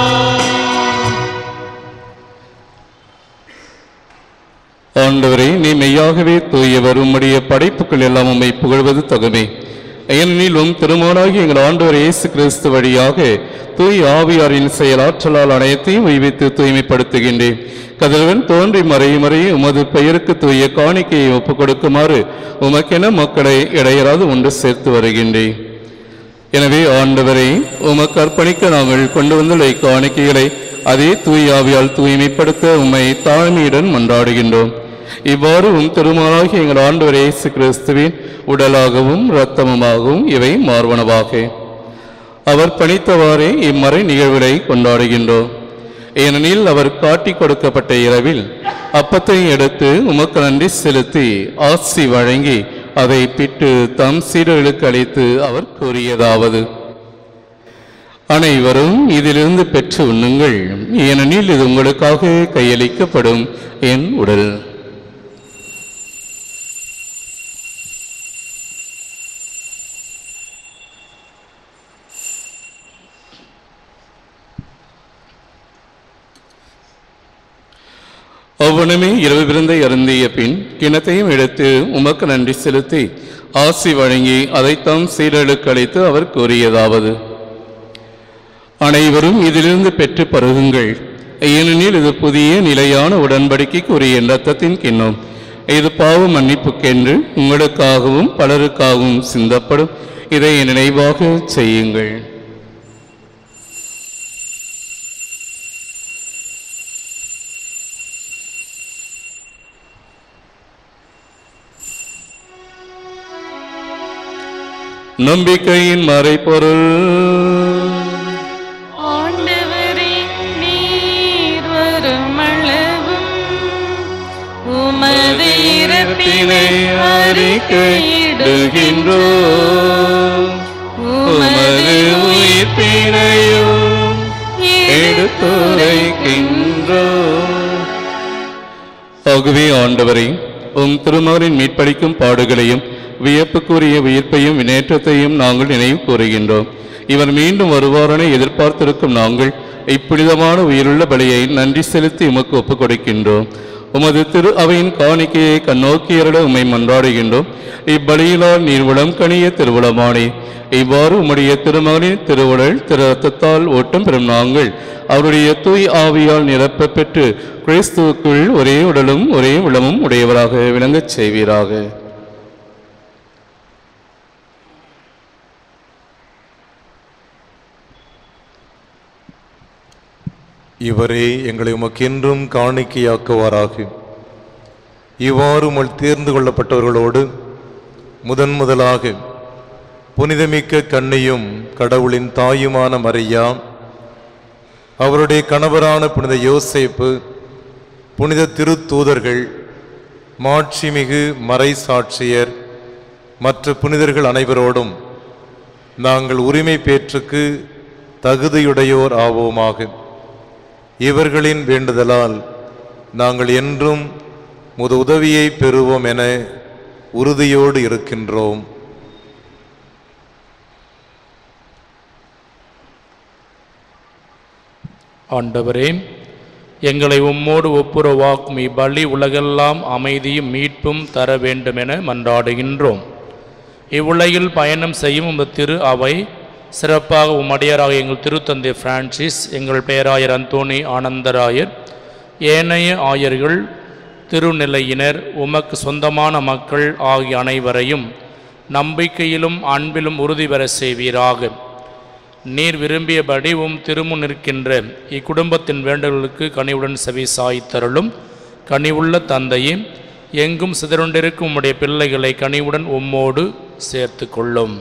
[SPEAKER 3] ஆண்டவரே நீ மெய்யாகவே தூயவர் உம்முடைய படைப்புகள் எல்லாம் உம்மை புகழ்வது தகுமே ஏனெனில் உம் திருமோனாகி எங்கள் ஆண்டவர் இயேசு கிறிஸ்து வழியாக தூய் ஆவியாரின் செயலாற்றலால் அனைத்தையும் உய்வித்து தூய்மைப்படுத்துகின்றேன் கதிரவன் தோன்றி மறையும் மறைய உமது பெயருக்கு தூய காணிக்கையை ஒப்புக் கொடுக்குமாறு உமக்கென மக்களை இடையராது ஒன்று சேர்த்து வருகின்றேன் எனவே ஆண்டவரை உமக்கு அர்ப்பணிக்க நாங்கள் கொண்டு வந்துள்ள இக்காணிக்கைகளை அதே தூய் ஆவியால் தூய்மைப்படுத்த உம்மை தாழ்மையுடன் மன்றாடுகின்றோம் இவ்வாறு உம் திருமாலாகி எங்கள் ஆண்டவர் இயேசு கிறிஸ்துவின் உடலாகவும் இரத்தமுமாகவும் இவை மார்பனவாக அவர் பணித்தவாறே இம்மறை நிகழ்வுகளை கொண்டாடுகின்றோம் ஏனெனில் அவர் காட்டிக் கொடுக்கப்பட்ட இரவில் அப்பத்தை எடுத்து உமக்கு நன்றி செலுத்தி ஆசி வழங்கி அதை பிட்டு தம் சீடர்களுக்கு அளித்து அவர் கூறியதாவது அனைவரும் இதிலிருந்து பெற்று உண்ணுங்கள் ஏனெனில் இது உங்களுக்காக கையளிக்கப்படும் என் உடல் அவ்வனமே இரவு விருந்தை அருந்திய பின் கிணத்தையும் எடுத்து உமக்கு நன்றி செலுத்தி ஆசி வழங்கி அதைத்தாம் சீரலுக்கு அளித்து அவர் கூறியதாவது அனைவரும் இதிலிருந்து பெற்று பருகுங்கள் ஏனெனில் இது புதிய நிலையான உடன்படிக்கைக்கு உரிய இரத்தத்தின் கிண்ணம் இது பாவ மன்னிப்புக்கென்று உங்களுக்காகவும் பலருக்காகவும் சிந்தப்படும் இதை நினைவாக செய்யுங்கள் நம்பிக்கையின் மறைபொருள்
[SPEAKER 5] ஆண்டவரே நீர் வருமளவும் உமது இறப்பினை அறிக்கையிடுகின்றோ
[SPEAKER 3] உமது உயிர்ப்பினையும் எடுத்துரைக்கின்றோ ஆகவே ஆண்டவரை உம் திருமகனின் மீட்பளிக்கும் பாடுகளையும் வியப்புக்குரிய உயிர்ப்பையும் வினேற்றத்தையும் நாங்கள் நினைவு கூறுகின்றோம் இவர் மீண்டும் வருவாரென எதிர்பார்த்திருக்கும் நாங்கள் இப்புனிதமான உயிருள்ள பலியை நன்றி செலுத்தி உமக்கு ஒப்புக் கொடுக்கின்றோம் உமது திரு அவையின் காணிக்கையை கண்ணோக்கியரிட உம்மை மன்றாடுகின்றோம் இப்பலியிலால் நீர்வளம் கனிய திருவுளமானே இவ்வாறு உம்முடைய திருமகனின் திருவுடல் திரு ரத்தத்தால் ஓட்டம் பெறும் நாங்கள் அவருடைய தூய் ஆவியால் நிரப்பப் பெற்று கிறிஸ்துவுக்குள் ஒரே உடலும் ஒரே உளமும் உடையவராக விளங்கச் செய்வீராக
[SPEAKER 9] இவரே எங்களை உமக்கென்றும் காணிக்கையாக்குவாராக இவ்வாறு உம்மால் தேர்ந்து கொள்ளப்பட்டவர்களோடு முதன் முதலாக புனிதமிக்க கன்னியும் கடவுளின் தாயுமான மரியா அவருடைய கணவரான புனித யோசேப்பு புனித திருத்தூதர்கள் மாட்சிமிகு மறை சாட்சியர் மற்ற புனிதர்கள் அனைவரோடும் நாங்கள் உரிமை பேற்றுக்கு தகுதியுடையோர் ஆவோமாக இவர்களின் வேண்டுதலால் நாங்கள் என்றும் முது உதவியை பெறுவோம் என உறுதியோடு இருக்கின்றோம்
[SPEAKER 10] ஆண்டவரே எங்களை உம்மோடு ஒப்புரவாக்கும் இப்பலி உலகெல்லாம் அமைதியும் மீட்பும் தர வேண்டுமென மன்றாடுகின்றோம் இவ்வுலகில் பயணம் செய்யும் உமது திரு அவை சிறப்பாக உம்மடியராக எங்கள் திருத்தந்தை பிரான்சிஸ் எங்கள் பேராயர் அந்தோணி ஆனந்தராயர் ஏனைய ஆயர்கள் திருநிலையினர் உமக்கு சொந்தமான மக்கள் ஆகிய அனைவரையும் நம்பிக்கையிலும் அன்பிலும் உறுதி பெற செய்வீராக நீர் விரும்பியபடி உம் திருமுன் நிற்கின்ற இக்குடும்பத்தின் வேண்டுதலுக்கு கனிவுடன் செவி சாய்த்தருளும் கனிவுள்ள தந்தையே எங்கும் சிதறுண்டிருக்கும் உம்முடைய பிள்ளைகளை கனிவுடன் உம்மோடு சேர்த்து கொள்ளும்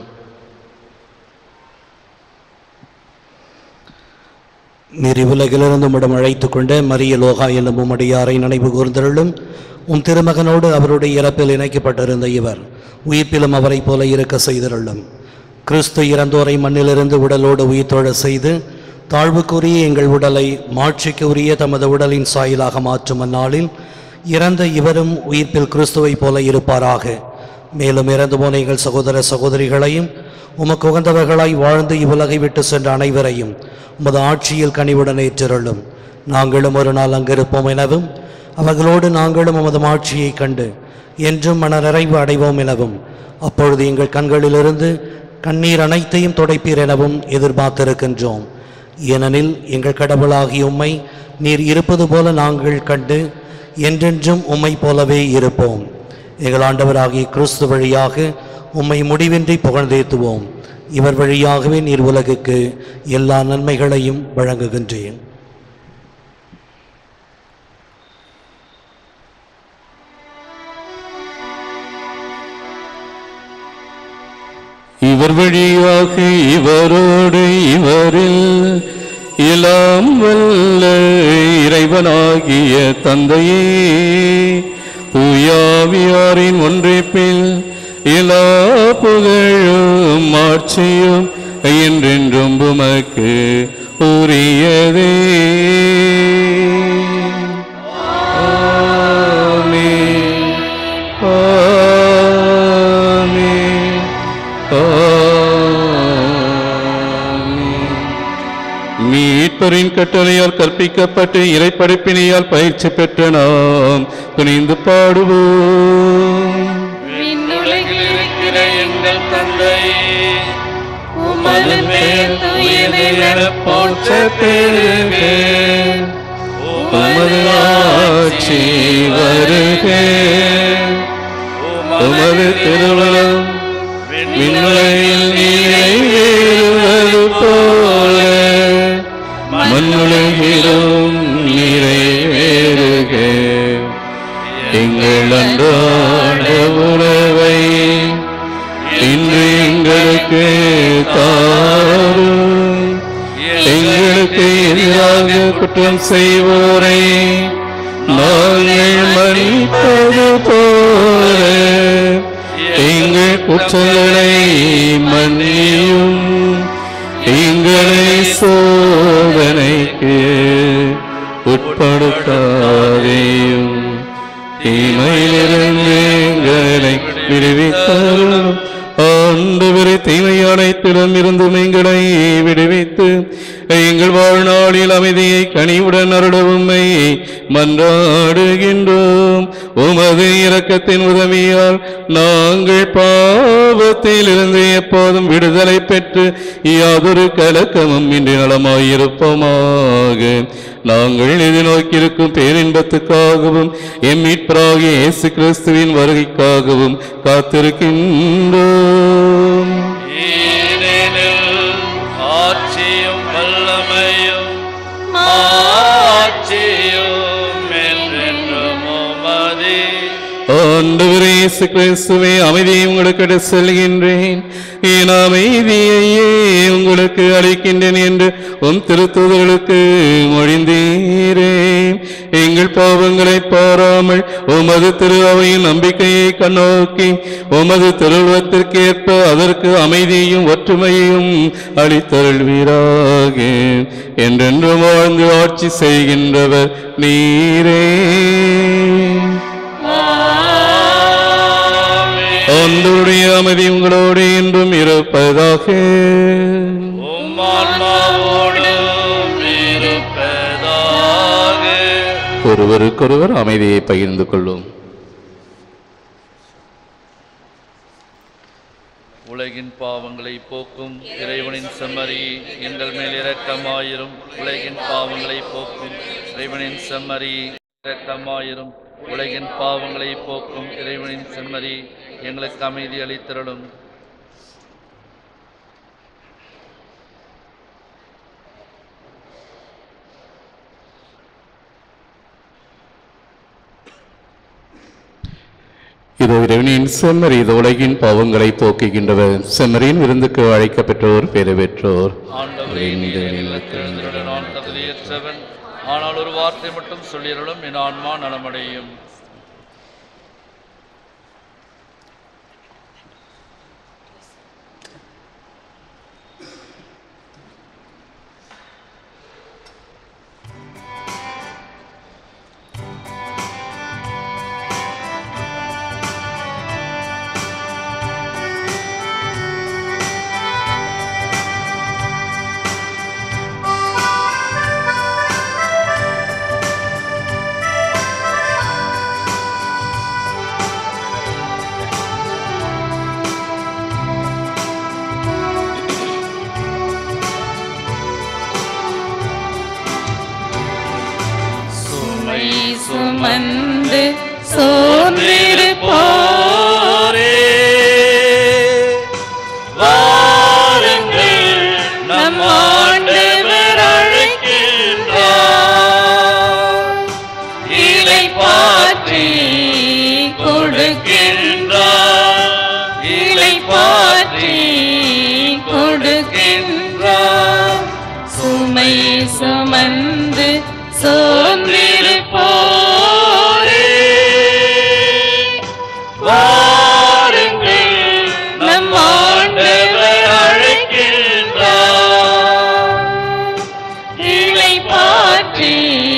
[SPEAKER 11] நீர் இவ்வுலகிலிருந்து உம்மிடம் அழைத்துக் கொண்ட மரிய லோகா என்னும் உம்மடியாரை நினைவு கூர்ந்தருளும் உம் திருமகனோடு அவருடைய இறப்பில் இணைக்கப்பட்டிருந்த இவர் உயிர்ப்பிலும் அவரைப் போல இருக்க செய்தருளும் கிறிஸ்து இறந்தோரை மண்ணிலிருந்து உடலோடு உயிர் தொழ செய்து தாழ்வுக்குரிய எங்கள் உடலை மாட்சிக்கு உரிய தமது உடலின் சாயலாக மாற்றும் அந்நாளில் இறந்த இவரும் உயிர்ப்பில் கிறிஸ்துவைப் போல இருப்பாராக மேலும் இறந்து போன எங்கள் சகோதர சகோதரிகளையும் உமக்கு உகந்தவர்களாய் வாழ்ந்து இவ்வுலகை விட்டு சென்ற அனைவரையும் உமது ஆட்சியில் கனிவுடன் ஏற்றிருளும் நாங்களும் ஒரு நாள் அங்கிருப்போம் எனவும் அவர்களோடு நாங்களும் உமது ஆட்சியை கண்டு என்றும் மன நிறைவு அடைவோம் எனவும் அப்பொழுது எங்கள் கண்களிலிருந்து கண்ணீர் அனைத்தையும் துடைப்பீர் எனவும் எதிர்பார்த்திருக்கின்றோம் ஏனெனில் எங்கள் கடவுளாகிய உம்மை நீர் இருப்பது போல நாங்கள் கண்டு என்றென்றும் உம்மை போலவே இருப்போம் எங்கள் ஆண்டவராகிய கிறிஸ்து வழியாக உம்மை முடிவின்றி புகழ்ந்தேத்துவோம் இவர் வழியாகவே நீர் உலகுக்கு எல்லா நன்மைகளையும் வழங்குகின்றேன்
[SPEAKER 3] இவர் வழியாக இவரோடு இவரில் இலாம் வல்ல இறைவனாகிய தந்தையே தூயாவியாரின் ஒன்றிப்பில் எல்லா புகழும் ஆட்சியும் என்றென்றும் உமக்கு உரியதே ஆமென். ஆமென். மீட்பரின் கட்டளையால் கற்பிக்கப்பட்டு இறைப்படைப்பினையால் பயிற்சி பெற்ற நாம் துணிந்து பாடுவோம்
[SPEAKER 6] விண்ணுலகில் இருக்கிற எங்கள் தந்தை உமது பெயர் தூயது எனப் போற்ற பெறுக
[SPEAKER 3] உமது ஆட்சி வருக உமது திருமணம் விண்ணுலகில் நிறைவேறுவது போல மண்ணுலகிலும் நிறைவேறுக எங்கள் அன்றாட உணவை இன்று எங்களுக்கு தாரும் எங்களுக்கு எதிராக குற்றம் செய்வோரை நாங்கள் மன்னிப்பது போல எங்கள் குற்றங்களை மன்னியும் எங்களை சோதனைக்கு உட்படுத்தாதேயும் தீமையிலிருந்து எங்களை விடுவித்தாரும் ஆண்டவரை தீமை அனைத்திலும் இருந்தும் எங்களை விடுவித்து எங்கள் வாழ்நாளில் அமைதியை கனிவுடன் அருளவும்மை
[SPEAKER 6] மன்றாடுகின்றோம் உமது இரக்கத்தின் உதவியால் நாங்கள் பாவத்திலிருந்து எப்போதும் விடுதலை பெற்று யாதொரு கலக்கமும் இன்றி நலமாயிருப்போமாக நாங்கள் எதிர்நோக்கியிருக்கும் பேரின்பத்துக்காகவும் எம் மீட்பராகிய இயேசு கிறிஸ்துவின் வருகைக்காகவும் காத்திருக்கின்றோம்
[SPEAKER 2] ஏனெனில் ஆட்சியும் வல்லமையும் மாட்சியும் என்றென்றும் உமதே.
[SPEAKER 6] ஆண்டவரே இயேசு கிறிஸ்துவே அமைதியை உங்களுக்கு செல்கின்றேன் என் அமைதியையே உங்களுக்கு அளிக்கின்றேன் என்று உம் திருத்துதர்களுக்கு மொழிந்தீரே எங்கள் பாவங்களை பாராமல் உமது திரு அவையின் நம்பிக்கையை கண்ணோக்கி உமது திருவுருவத்திற்கேற்ப அதற்கு அமைதியையும் ஒற்றுமையையும் அளித்தருள்வீராக என்றென்றும் வாழ்ந்து ஆட்சி செய்கின்றவர் நீரே ஆண்டவருடைய அமைதி உங்களோடு என்றும் இருப்பதாக
[SPEAKER 2] உம் ஆன்மாவோடும் இருப்பதாக.
[SPEAKER 3] ஒருவருக்கொருவர் அமைதியை பகிர்ந்து கொள்ளும்
[SPEAKER 2] உலகின் பாவங்களை போக்கும் இறைவனின் செம்மறி எங்கள் மேல் இரக்கமாயிரும் உலகின் பாவங்களை போக்கும் இறைவனின் செம்மறி இரக்கமாயிரும் உலகின் பாவங்களை போக்கும் இறைவனின் செம்மறி எங்களுக்கு அமைதி அளித்திரளும்
[SPEAKER 3] இதோ இறைவனின் செம்மறி இது உலகின் பாவங்களை போக்குகின்றவர் செம்மறியின் விருந்துக்கு அழைக்கப்பெற்றோர் பேறு பெற்றோர்
[SPEAKER 2] ஆண்டவரே நீர் எனக்கு எழுந்திருட நான் தகுதியற்றவன் ஆனால் ஒரு வார்த்தை மட்டும் சொல்லியருளும் என் ஆன்மா நலமடையும்
[SPEAKER 5] சுமை சுமந்து சோர்ந்திருப்போரே
[SPEAKER 2] வாருங்கள் நம் ஆண்டவர் அழைக்கின்றார் இலை பாற்றி கொடுக்கின்றார் இலை பாற்றி கொடுக்கின்றார்
[SPEAKER 5] சுமை சுமந்து சோர்ந்திருப்போரே
[SPEAKER 2] வாருங்கள் நம் ஆண்டவர் அழைக்கின்றார்
[SPEAKER 5] இலை பாற்றி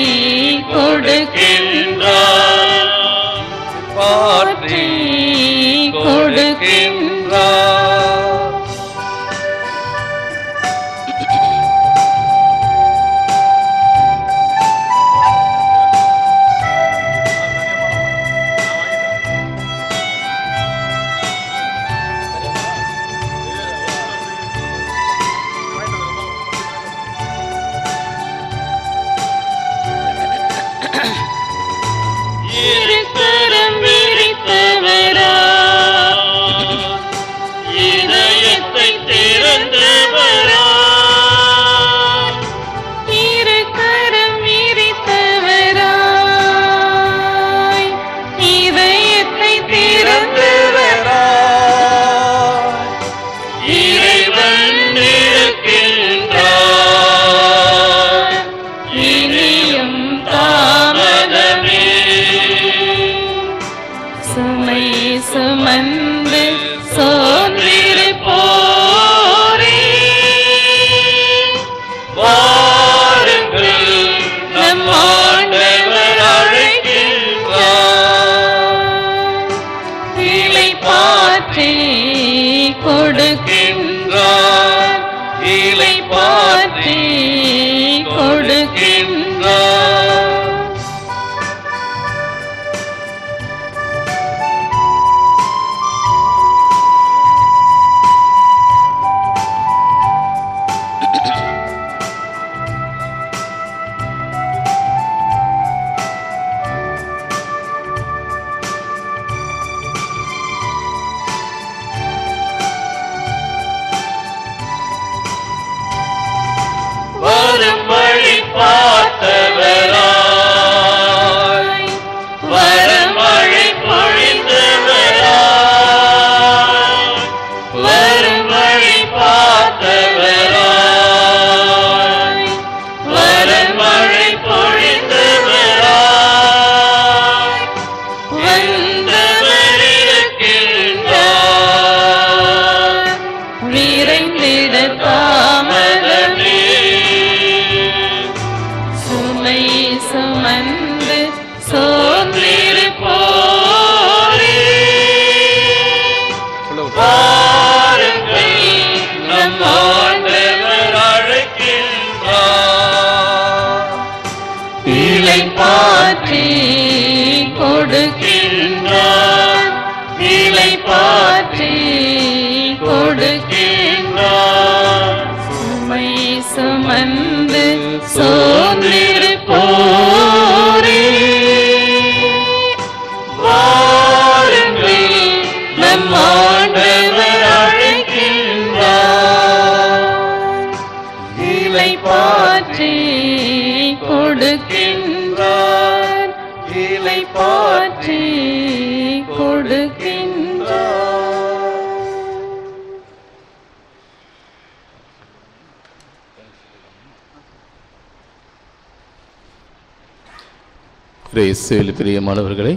[SPEAKER 5] கொடுக்கின்றார்
[SPEAKER 2] பாற்றி கொடுக்கின்றார்
[SPEAKER 5] இருக்கரம் விரித்தவரா
[SPEAKER 2] இதயத்தை திறந்தவரா
[SPEAKER 5] இருக்கரம் விரித்தவராய் இதயத்தை திறந்தவரா
[SPEAKER 2] இறைவன் இருக்கின்றார்
[SPEAKER 5] இனியும் தாமதமே சுமை சுமந்து சோர்ந்திருப்போரே
[SPEAKER 2] வாருங்கள் நம் ஆண்டவர் அழைக்கின்றார்
[SPEAKER 5] இலை பாற்றி கொடுக்கின்றார்
[SPEAKER 2] இலை
[SPEAKER 5] பாற்றி கொடுக்கின்றார் பார்த்தவராய் வரமழை பொழிந்தவராய் வரும் வழி பார்த்தவராய் வரமழை பொழிந்தவராய் வந்தவர் இருக்கின்றார் விரைந்திட தாமதமே சுமை சுமந்து சோர்ந்திருப்போரே வாருங்கள் நம் ஆண்டவர் அழைக்கின்றார் இலை பாற்றி கொடுக்கின்றார் இலை பாற்றி கொடுக்கின்றார் சுமை சுமந்து சோர்ந்திருப்போரே வாருங்கள் நம் ஆண்டவர் அழைக்கின்றார் இலை பாற்றி கொடுக்கின்றார் இலை பாற்றி கொடுக்கின்றார்
[SPEAKER 3] இயேசுவில் பிரியமானவர்களே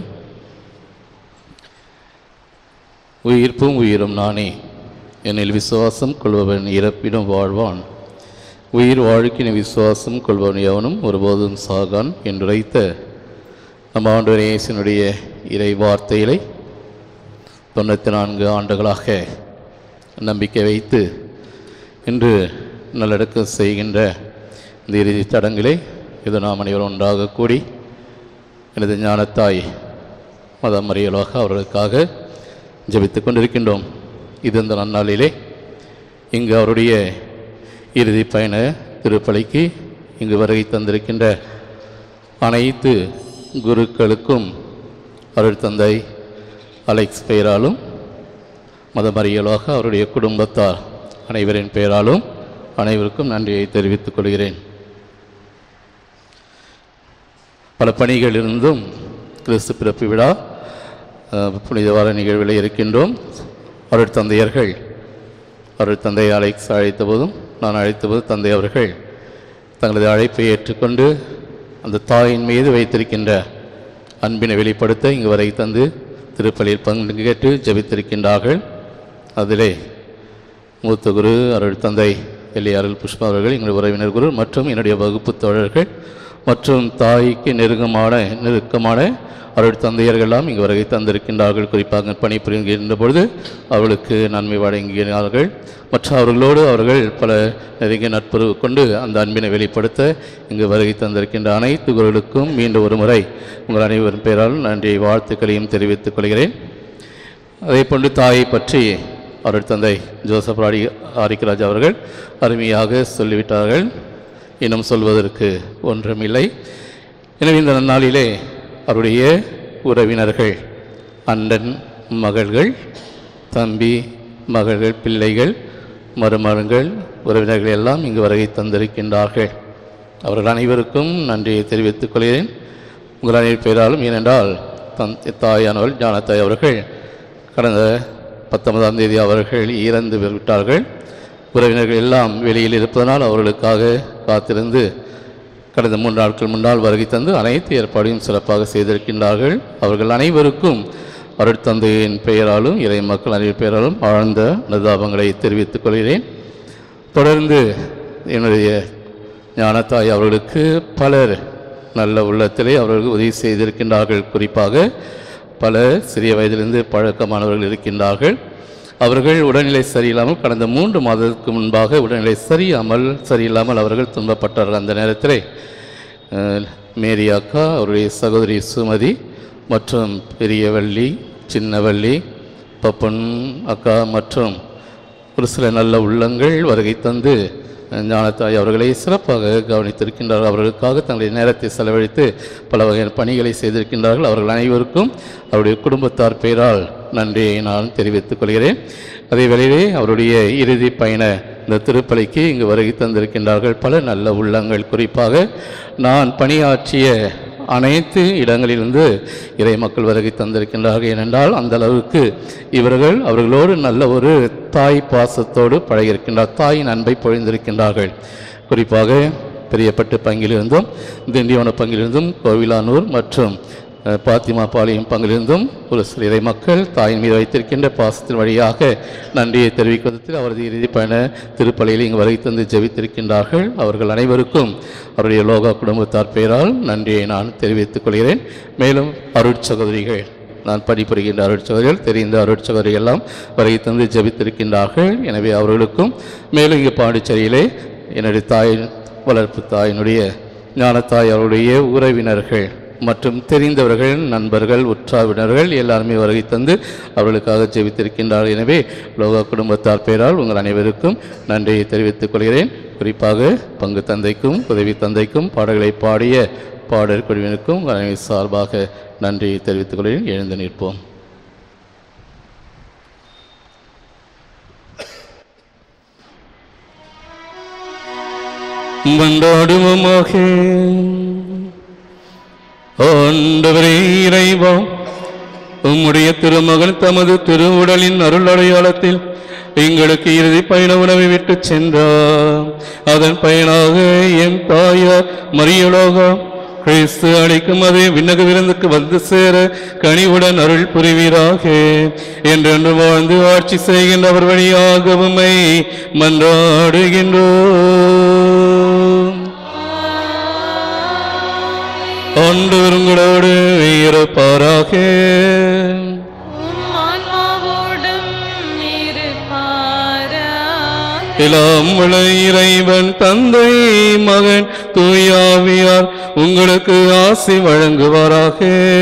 [SPEAKER 3] உயிர்ப்பும் உயிரும் நானே என்னில் விசுவாசம் கொள்பவன் இறப்பினும் வாழ்வான் உயிர் வாழ்க்கின விசுவாசம் கொள்பவன் எவனும் ஒருபோதும் சாகான் என்றுரைத்த நம் ஆண்டவர் இயேசுனுடைய இறை வார்த்தைகளை தொண்ணூற்றி நான்கு ஆண்டுகளாக நம்பிக்கை வைத்து இன்று நல்லடக்கம் செய்கின்ற இந்த இறுதி சடங்கிலே இது நாம் அனைவரும் ஒன்றாக கூடி எனது ஞானத்தாய் மதம் அறியலாக அவர்களுக்காக ஜெபித்துக் கொண்டிருக்கின்றோம் இது இந்த நன்னாளிலே இங்கு அவருடைய இறுதி பயண திருப்பலிக்கு இங்கு வருகை தந்திருக்கின்ற அனைத்து குருக்களுக்கும் அருள் தந்தை அலெக்ஸ் பெயராலும் மதமறியலாக அவருடைய குடும்பத்தார் அனைவரின் பெயராலும் அனைவருக்கும் நன்றியை தெரிவித்துக் கொள்கிறேன் பல பணிகளிலிருந்தும் கிறிஸ்து பிறப்பு விழா அஹ், புனித வார நிகழ்வில் இருக்கின்றோம் அருள் தந்தையர்கள் அருள் தந்தை அலைக்ஸ் அழைத்த போதும் நான் அழைத்தபோது தந்தை அவர்கள் தங்களது அழைப்பை ஏற்றுக்கொண்டு அந்த தாயின் மீது வைத்திருக்கின்ற அன்பினை வெளிப்படுத்த இங்கு வரை தந்து திருப்பலியில் பங்கேற்று ஜெபித்திருக்கின்றார்கள் அதிலே மூத்த குரு அருள் தந்தை எல்லை அருள் புஷ்பா அவர்கள் எங்களுடைய உறவினர் குரு மற்றும் என்னுடைய வகுப்பு தோழர்கள் மற்றும் தாய்க்கு நெருக்கமான நெருக்கமான அருள் தந்தையர்கள்லாம் இங்கு வருகை தந்திருக்கின்றார்கள் குறிப்பாக பணிபுரிகின்ற பொழுது அவர்களுக்கு நன்மை வழங்கினார்கள் மற்ற அவர்களோடு அவர்கள் பல நெருங்கிய நட்புறவு கொண்டு அந்த அன்பினை வெளிப்படுத்த இங்கு வருகை தந்திருக்கின்ற அனைத்து குரலுக்கும் மீண்டும் ஒரு முறை உங்கள் அனைவரும் பெயரால் நன்றி வாழ்த்துக்களையும் தெரிவித்துக் கொள்கிறேன் அதே போன்று தாயை பற்றி அவருடைய தந்தை ஜோசப் ராடி ஆரிக்கராஜ் அவர்கள் அருமையாக சொல்லிவிட்டார்கள் இன்னும் சொல்வதற்கு ஒன்றுமில்லை எனவே இந்த நன்னாளிலே அவருடைய உறவினர்கள் அண்டன் மகள்கள் தம்பி மகள்கள் பிள்ளைகள் மருமகன்கள் உறவினர்கள் எல்லாம் இங்கு வருகை தந்திருக்கின்றார்கள் அவர்கள் அனைவருக்கும் நன்றியை தெரிவித்துக் கொள்கிறேன் உங்கள் அனைவர் பெயராலும் ஏனென்றால் தன் தாயானவள் ஞானத்தாய் அவர்கள் கடந்த பத்தொன்பதாம் தேதி அவர்கள் இறந்து விட்டார்கள் உறவினர்கள் எல்லாம் வெளியில் இருப்பதனால் அவர்களுக்காக காத்திருந்து கடந்த மூன்று நாட்கள் முன்னால் வருகை தந்து அனைத்து ஏற்பாடையும் சிறப்பாக செய்திருக்கின்றார்கள் அவர்கள் அனைவருக்கும் அருட்தந்தையின் பெயராலும் இறை மக்கள் அனைவர் பெயராலும் ஆழ்ந்த நதாபங்களை தெரிவித்துக் கொள்கிறேன் தொடர்ந்து என்னுடைய ஞானத்தாய் அவர்களுக்கு பலர் நல்ல உள்ளத்திலே அவர்களுக்கு உதவி செய்திருக்கின்றார்கள் குறிப்பாக பல சிறிய வயதிலிருந்து பழக்கமானவர்கள் இருக்கின்றார்கள் அவர்கள் உடல்நிலை சரியில்லாமல் கடந்த மூன்று மாதத்துக்கு முன்பாக உடல்நிலை சரியாமல் சரியில்லாமல் அவர்கள் துன்பப்பட்டார்கள் அந்த நேரத்திலே அஹ், மேரி அக்கா அவருடைய சகோதரி சுமதி மற்றும் பெரியவள்ளி சின்னவள்ளி பப்பன் அக்கா மற்றும் ஒரு சில நல்ல உள்ளங்கள் வருகை தந்து ஞானத்தாய் அவர்களை சிறப்பாக கவனித்திருக்கின்றார்கள் அவர்களுக்காக தங்களுடைய நேரத்தை செலவழித்து பல வகையான பணிகளை செய்திருக்கின்றார்கள் அவர்கள் அனைவருக்கும் அவருடைய குடும்பத்தார் பெயரால் நன்றியை நான் தெரிவித்துக் கொள்கிறேன் அதே வேளையிலே அவருடைய இறுதி பயண இந்த திருப்பலிக்கு இங்கு வருகை தந்திருக்கின்றார்கள் பல நல்ல உள்ளங்கள் குறிப்பாக நான் பணியாற்றிய அனைத்து இடங்களிலிருந்து இறை மக்கள் வருகை தந்திருக்கின்றார்கள் ஏனென்றால் அந்த அளவுக்கு இவர்கள் அவர்களோடு நல்ல ஒரு தாய் பாசத்தோடு பழகியிருக்கின்றார் தாயின் அன்பை பொழிந்திருக்கின்றார்கள் குறிப்பாக பெரியப்பட்டு பங்கிலிருந்தும் திண்டிவன பங்கிலிருந்தும் கோவிலானூர் மற்றும் அஹ், பாத்திமா பாளையம் பங்கிலிருந்தும் ஒரு சில இறை மக்கள் தாயின் மீது வைத்திருக்கின்ற பாசத்தின் வழியாக நன்றியை தெரிவிப்பதற்கு அவரது இறுதி பயண திருப்பலியில் இங்கு வருகை தந்து ஜெபித்திருக்கின்றார்கள் அவர்கள் அனைவருக்கும் அவருடைய லோகா குடும்பத்தார் பெயரால் நன்றியை நான் தெரிவித்துக் கொள்கிறேன் மேலும் அருட்சகோதரிகள் நான் பணிபுரிகின்ற அருட்சகோதரிகள் தெரிந்த அருட்சகோதரிகள் எல்லாம் வருகை தந்து ஜெபித்திருக்கின்றார்கள் எனவே அவர்களுக்கும் மேலும் இங்கு பாண்டிச்சேரியிலே என்னுடைய தாய் வளர்ப்பு தாயினுடைய ஞானத்தாய் அவருடைய உறவினர்கள் மற்றும் தெரிந்தவர்கள் நண்பர்கள் உற்றாவினர்கள் எல்லாருமே வருகை தந்து அவர்களுக்காக ஜெபித்திருக்கின்றார்கள் எனவே லோகா குடும்பத்தார் பெயரால் உங்கள் அனைவருக்கும் நன்றியை தெரிவித்துக் கொள்கிறேன் குறிப்பாக பங்கு தந்தைக்கும் உதவி தந்தைக்கும் பாடல்களை பாடிய பாடல் குழுவினருக்கும் உங்கள் அனைவர் சார்பாக நன்றியை தெரிவித்துக் கொள்கிறேன் எழுந்து நிற்போம்
[SPEAKER 6] மன்றாடுவோமாக ஆண்டவரே இறைவா உம்முடைய திருமகன் தமது திருவுடலின் அருள் அடையாளத்தில் எங்களுக்கு இறுதி பயண உணவை விட்டு சென்றார் அதன் பயனாக என் தாயார் மரியலோகா கிறிஸ்து அளிக்கும் அதே விண்ணக விருந்துக்கு வந்து சேர கனிவுடன் அருள் புரிவீராக என்றென்று வாழ்ந்து ஆட்சி செய்கின்றவர் வழியாக உம்மை மன்றாடுகின்றோம் ஆண்டவர் உங்களோடு இருப்பாராக
[SPEAKER 5] ஆன்மாவோடும் இருப்பாராக.
[SPEAKER 6] எல்லாம் உள்ள இறைவன் தந்தை மகன் தூயாவியார் உங்களுக்கு ஆசி வழங்குவாராக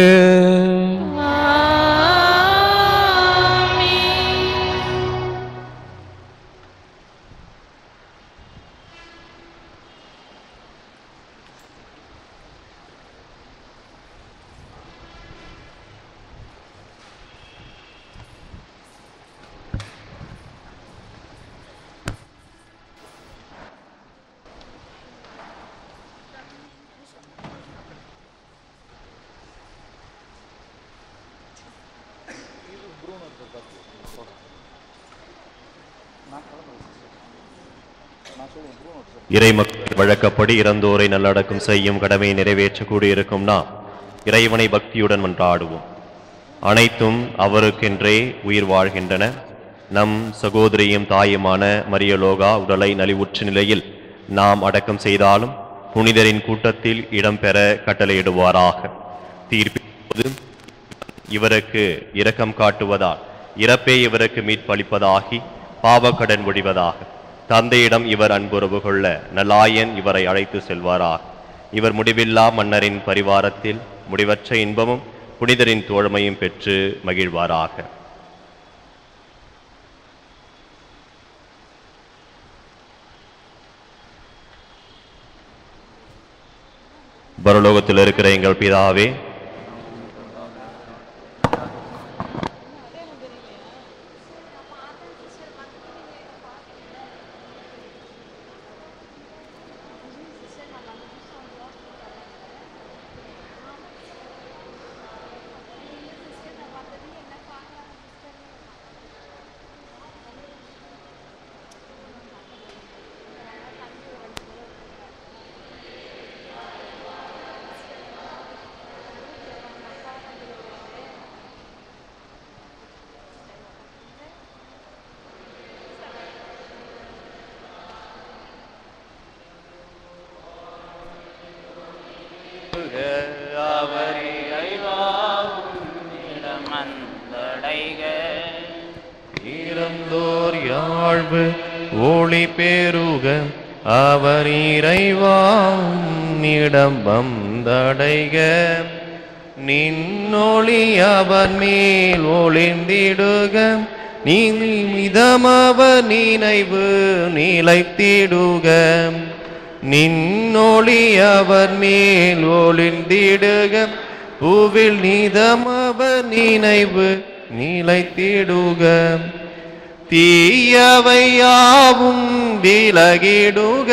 [SPEAKER 12] இறைமக்கள் வழக்கப்படி இறந்தோரை நல்லடக்கம் செய்யும் கடமையை நிறைவேற்ற கூடியிருக்கும் நாம் இறைவனை பக்தியுடன் மன்றாடுவோம் அனைத்தும் அவருக்கென்றே உயிர் வாழ்கின்றன நம் சகோதரியும் தாயுமான மரியலோகா உடலை நலிவுற்ற நிலையில் நாம் அடக்கம் செய்தாலும் புனிதரின் கூட்டத்தில் இடம்பெற கட்டளையிடுவாராக தீர்ப்பின் இவருக்கு இரக்கம் காட்டுவதால் இறப்பே இவருக்கு மீட்பளிப்பதாகி பாவக்கடன் ஒழிவதாக தந்தையிடம் இவர் அன்புறவு கொள்ள நலாயன் இவரை அழைத்து செல்வாராக இவர் முடிவில்லா மன்னரின் பரிவாரத்தில் முடிவற்ற இன்பமும் புனிதரின் தோழமையும் பெற்று மகிழ்வாராக பரலோகத்தில் இருக்கிற எங்கள் பிதாவே
[SPEAKER 13] அவர் இறைவாவும் இடமந்தடைக
[SPEAKER 12] இறந்தோர் யாழ்வு ஒளி பெருக அவர் இறைவாம் இடம் வந்தடைக நின்னொளி அவர் மேல் ஒளிந்திடுக நீ மிதமவர் நினைவு நிலைத்திடுக நின்னொளி அவர் மேல் ஒளிந்திடுக பூவில் நிதமவர் நினைவு நிலைத்திடுக தீயவையாவும் விலகிடுக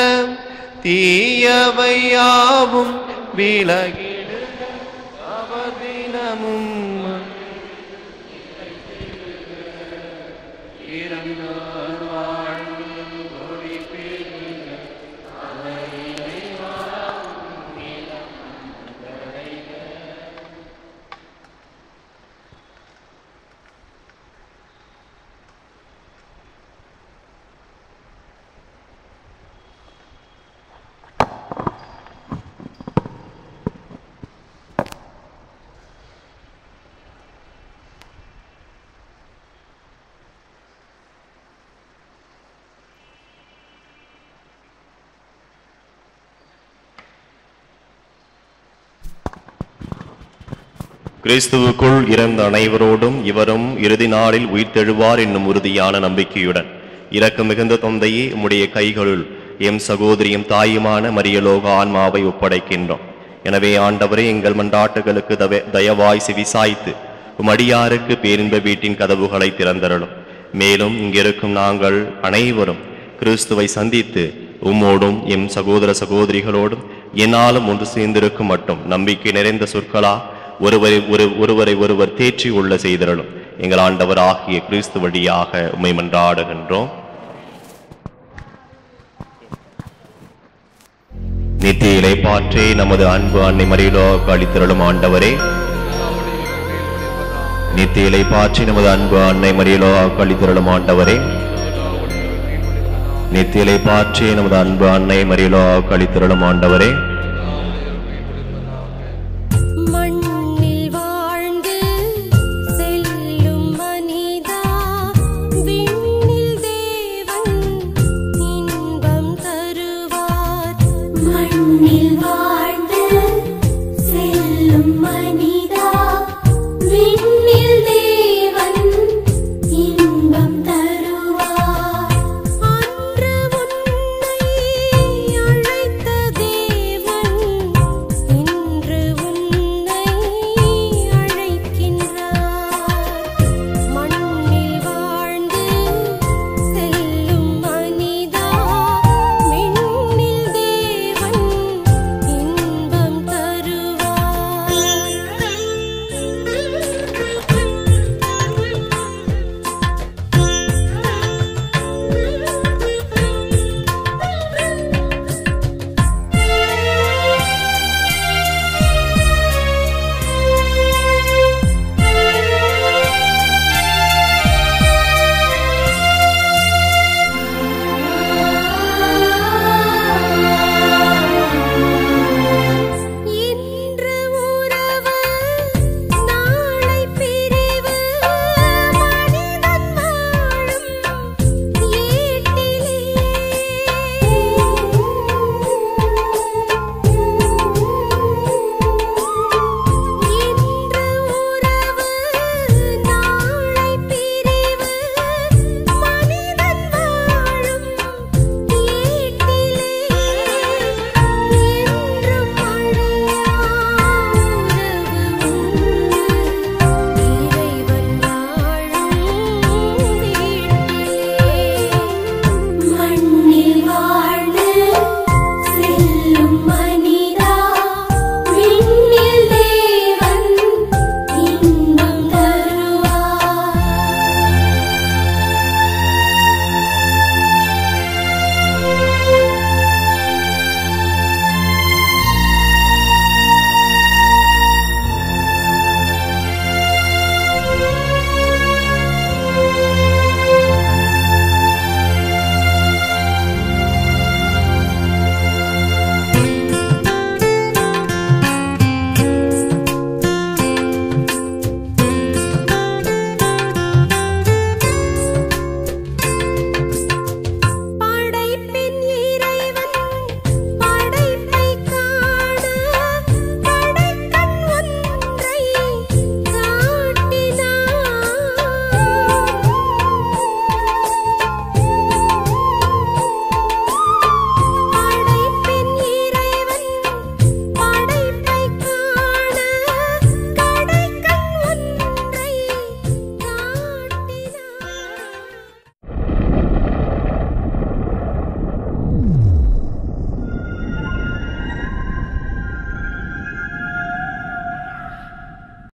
[SPEAKER 12] தீயவையாவும் விலகிடுக அவர் தினமும்
[SPEAKER 14] கிறிஸ்துவுக்குள் இறந்த அனைவரோடும் இவரும் இறுதி நாளில் உயிர்த்தெழுவார் என்னும் உறுதியான நம்பிக்கையுடன் இரக்கம் மிகுந்த தொந்தையே உம்முடைய கைகளுள் எம் சகோதரியும் தாயுமான மரியலோக ஆன்மாவை ஒப்படைக்கின்றோம் எனவே ஆண்டவரே எங்கள் மன்றாட்டுகளுக்கு தவ- தயவாய் செவிசாய்த்து உம் அடியாருக்கு பேரின்ப வீட்டின் கதவுகளை திறந்தருளும் மேலும் இங்கிருக்கும் நாங்கள் அனைவரும் கிறிஸ்துவை சந்தித்து உம்மோடும் எம் சகோதர சகோதரிகளோடும் என்னாலும் ஒன்று சேர்ந்திருக்கும் மட்டும் நம்பிக்கை நிறைந்த சொற்களா ஒருவரை ஒரு ஒருவரை ஒருவர் தேற்றி உள்ள செய்தருளும் எங்கள் ஆண்டவர் ஆகிய கிறிஸ்து வழியாக உம்மை மன்றாடுகின்றோம் நித்திய இலைப்பாற்றே நமது அன்பு அன்னை மறியலோ அளித்திரளும் ஆண்டவரே நித்திய இலைப்பாற்றி நமது அன்பு அன்னை மறியலோ அளித்திரளும் ஆண்டவரே நித்திய இலைப்பாற்றி நமது அன்பு அன்னை மறியலோ அளித்திரளும் ஆண்டவரே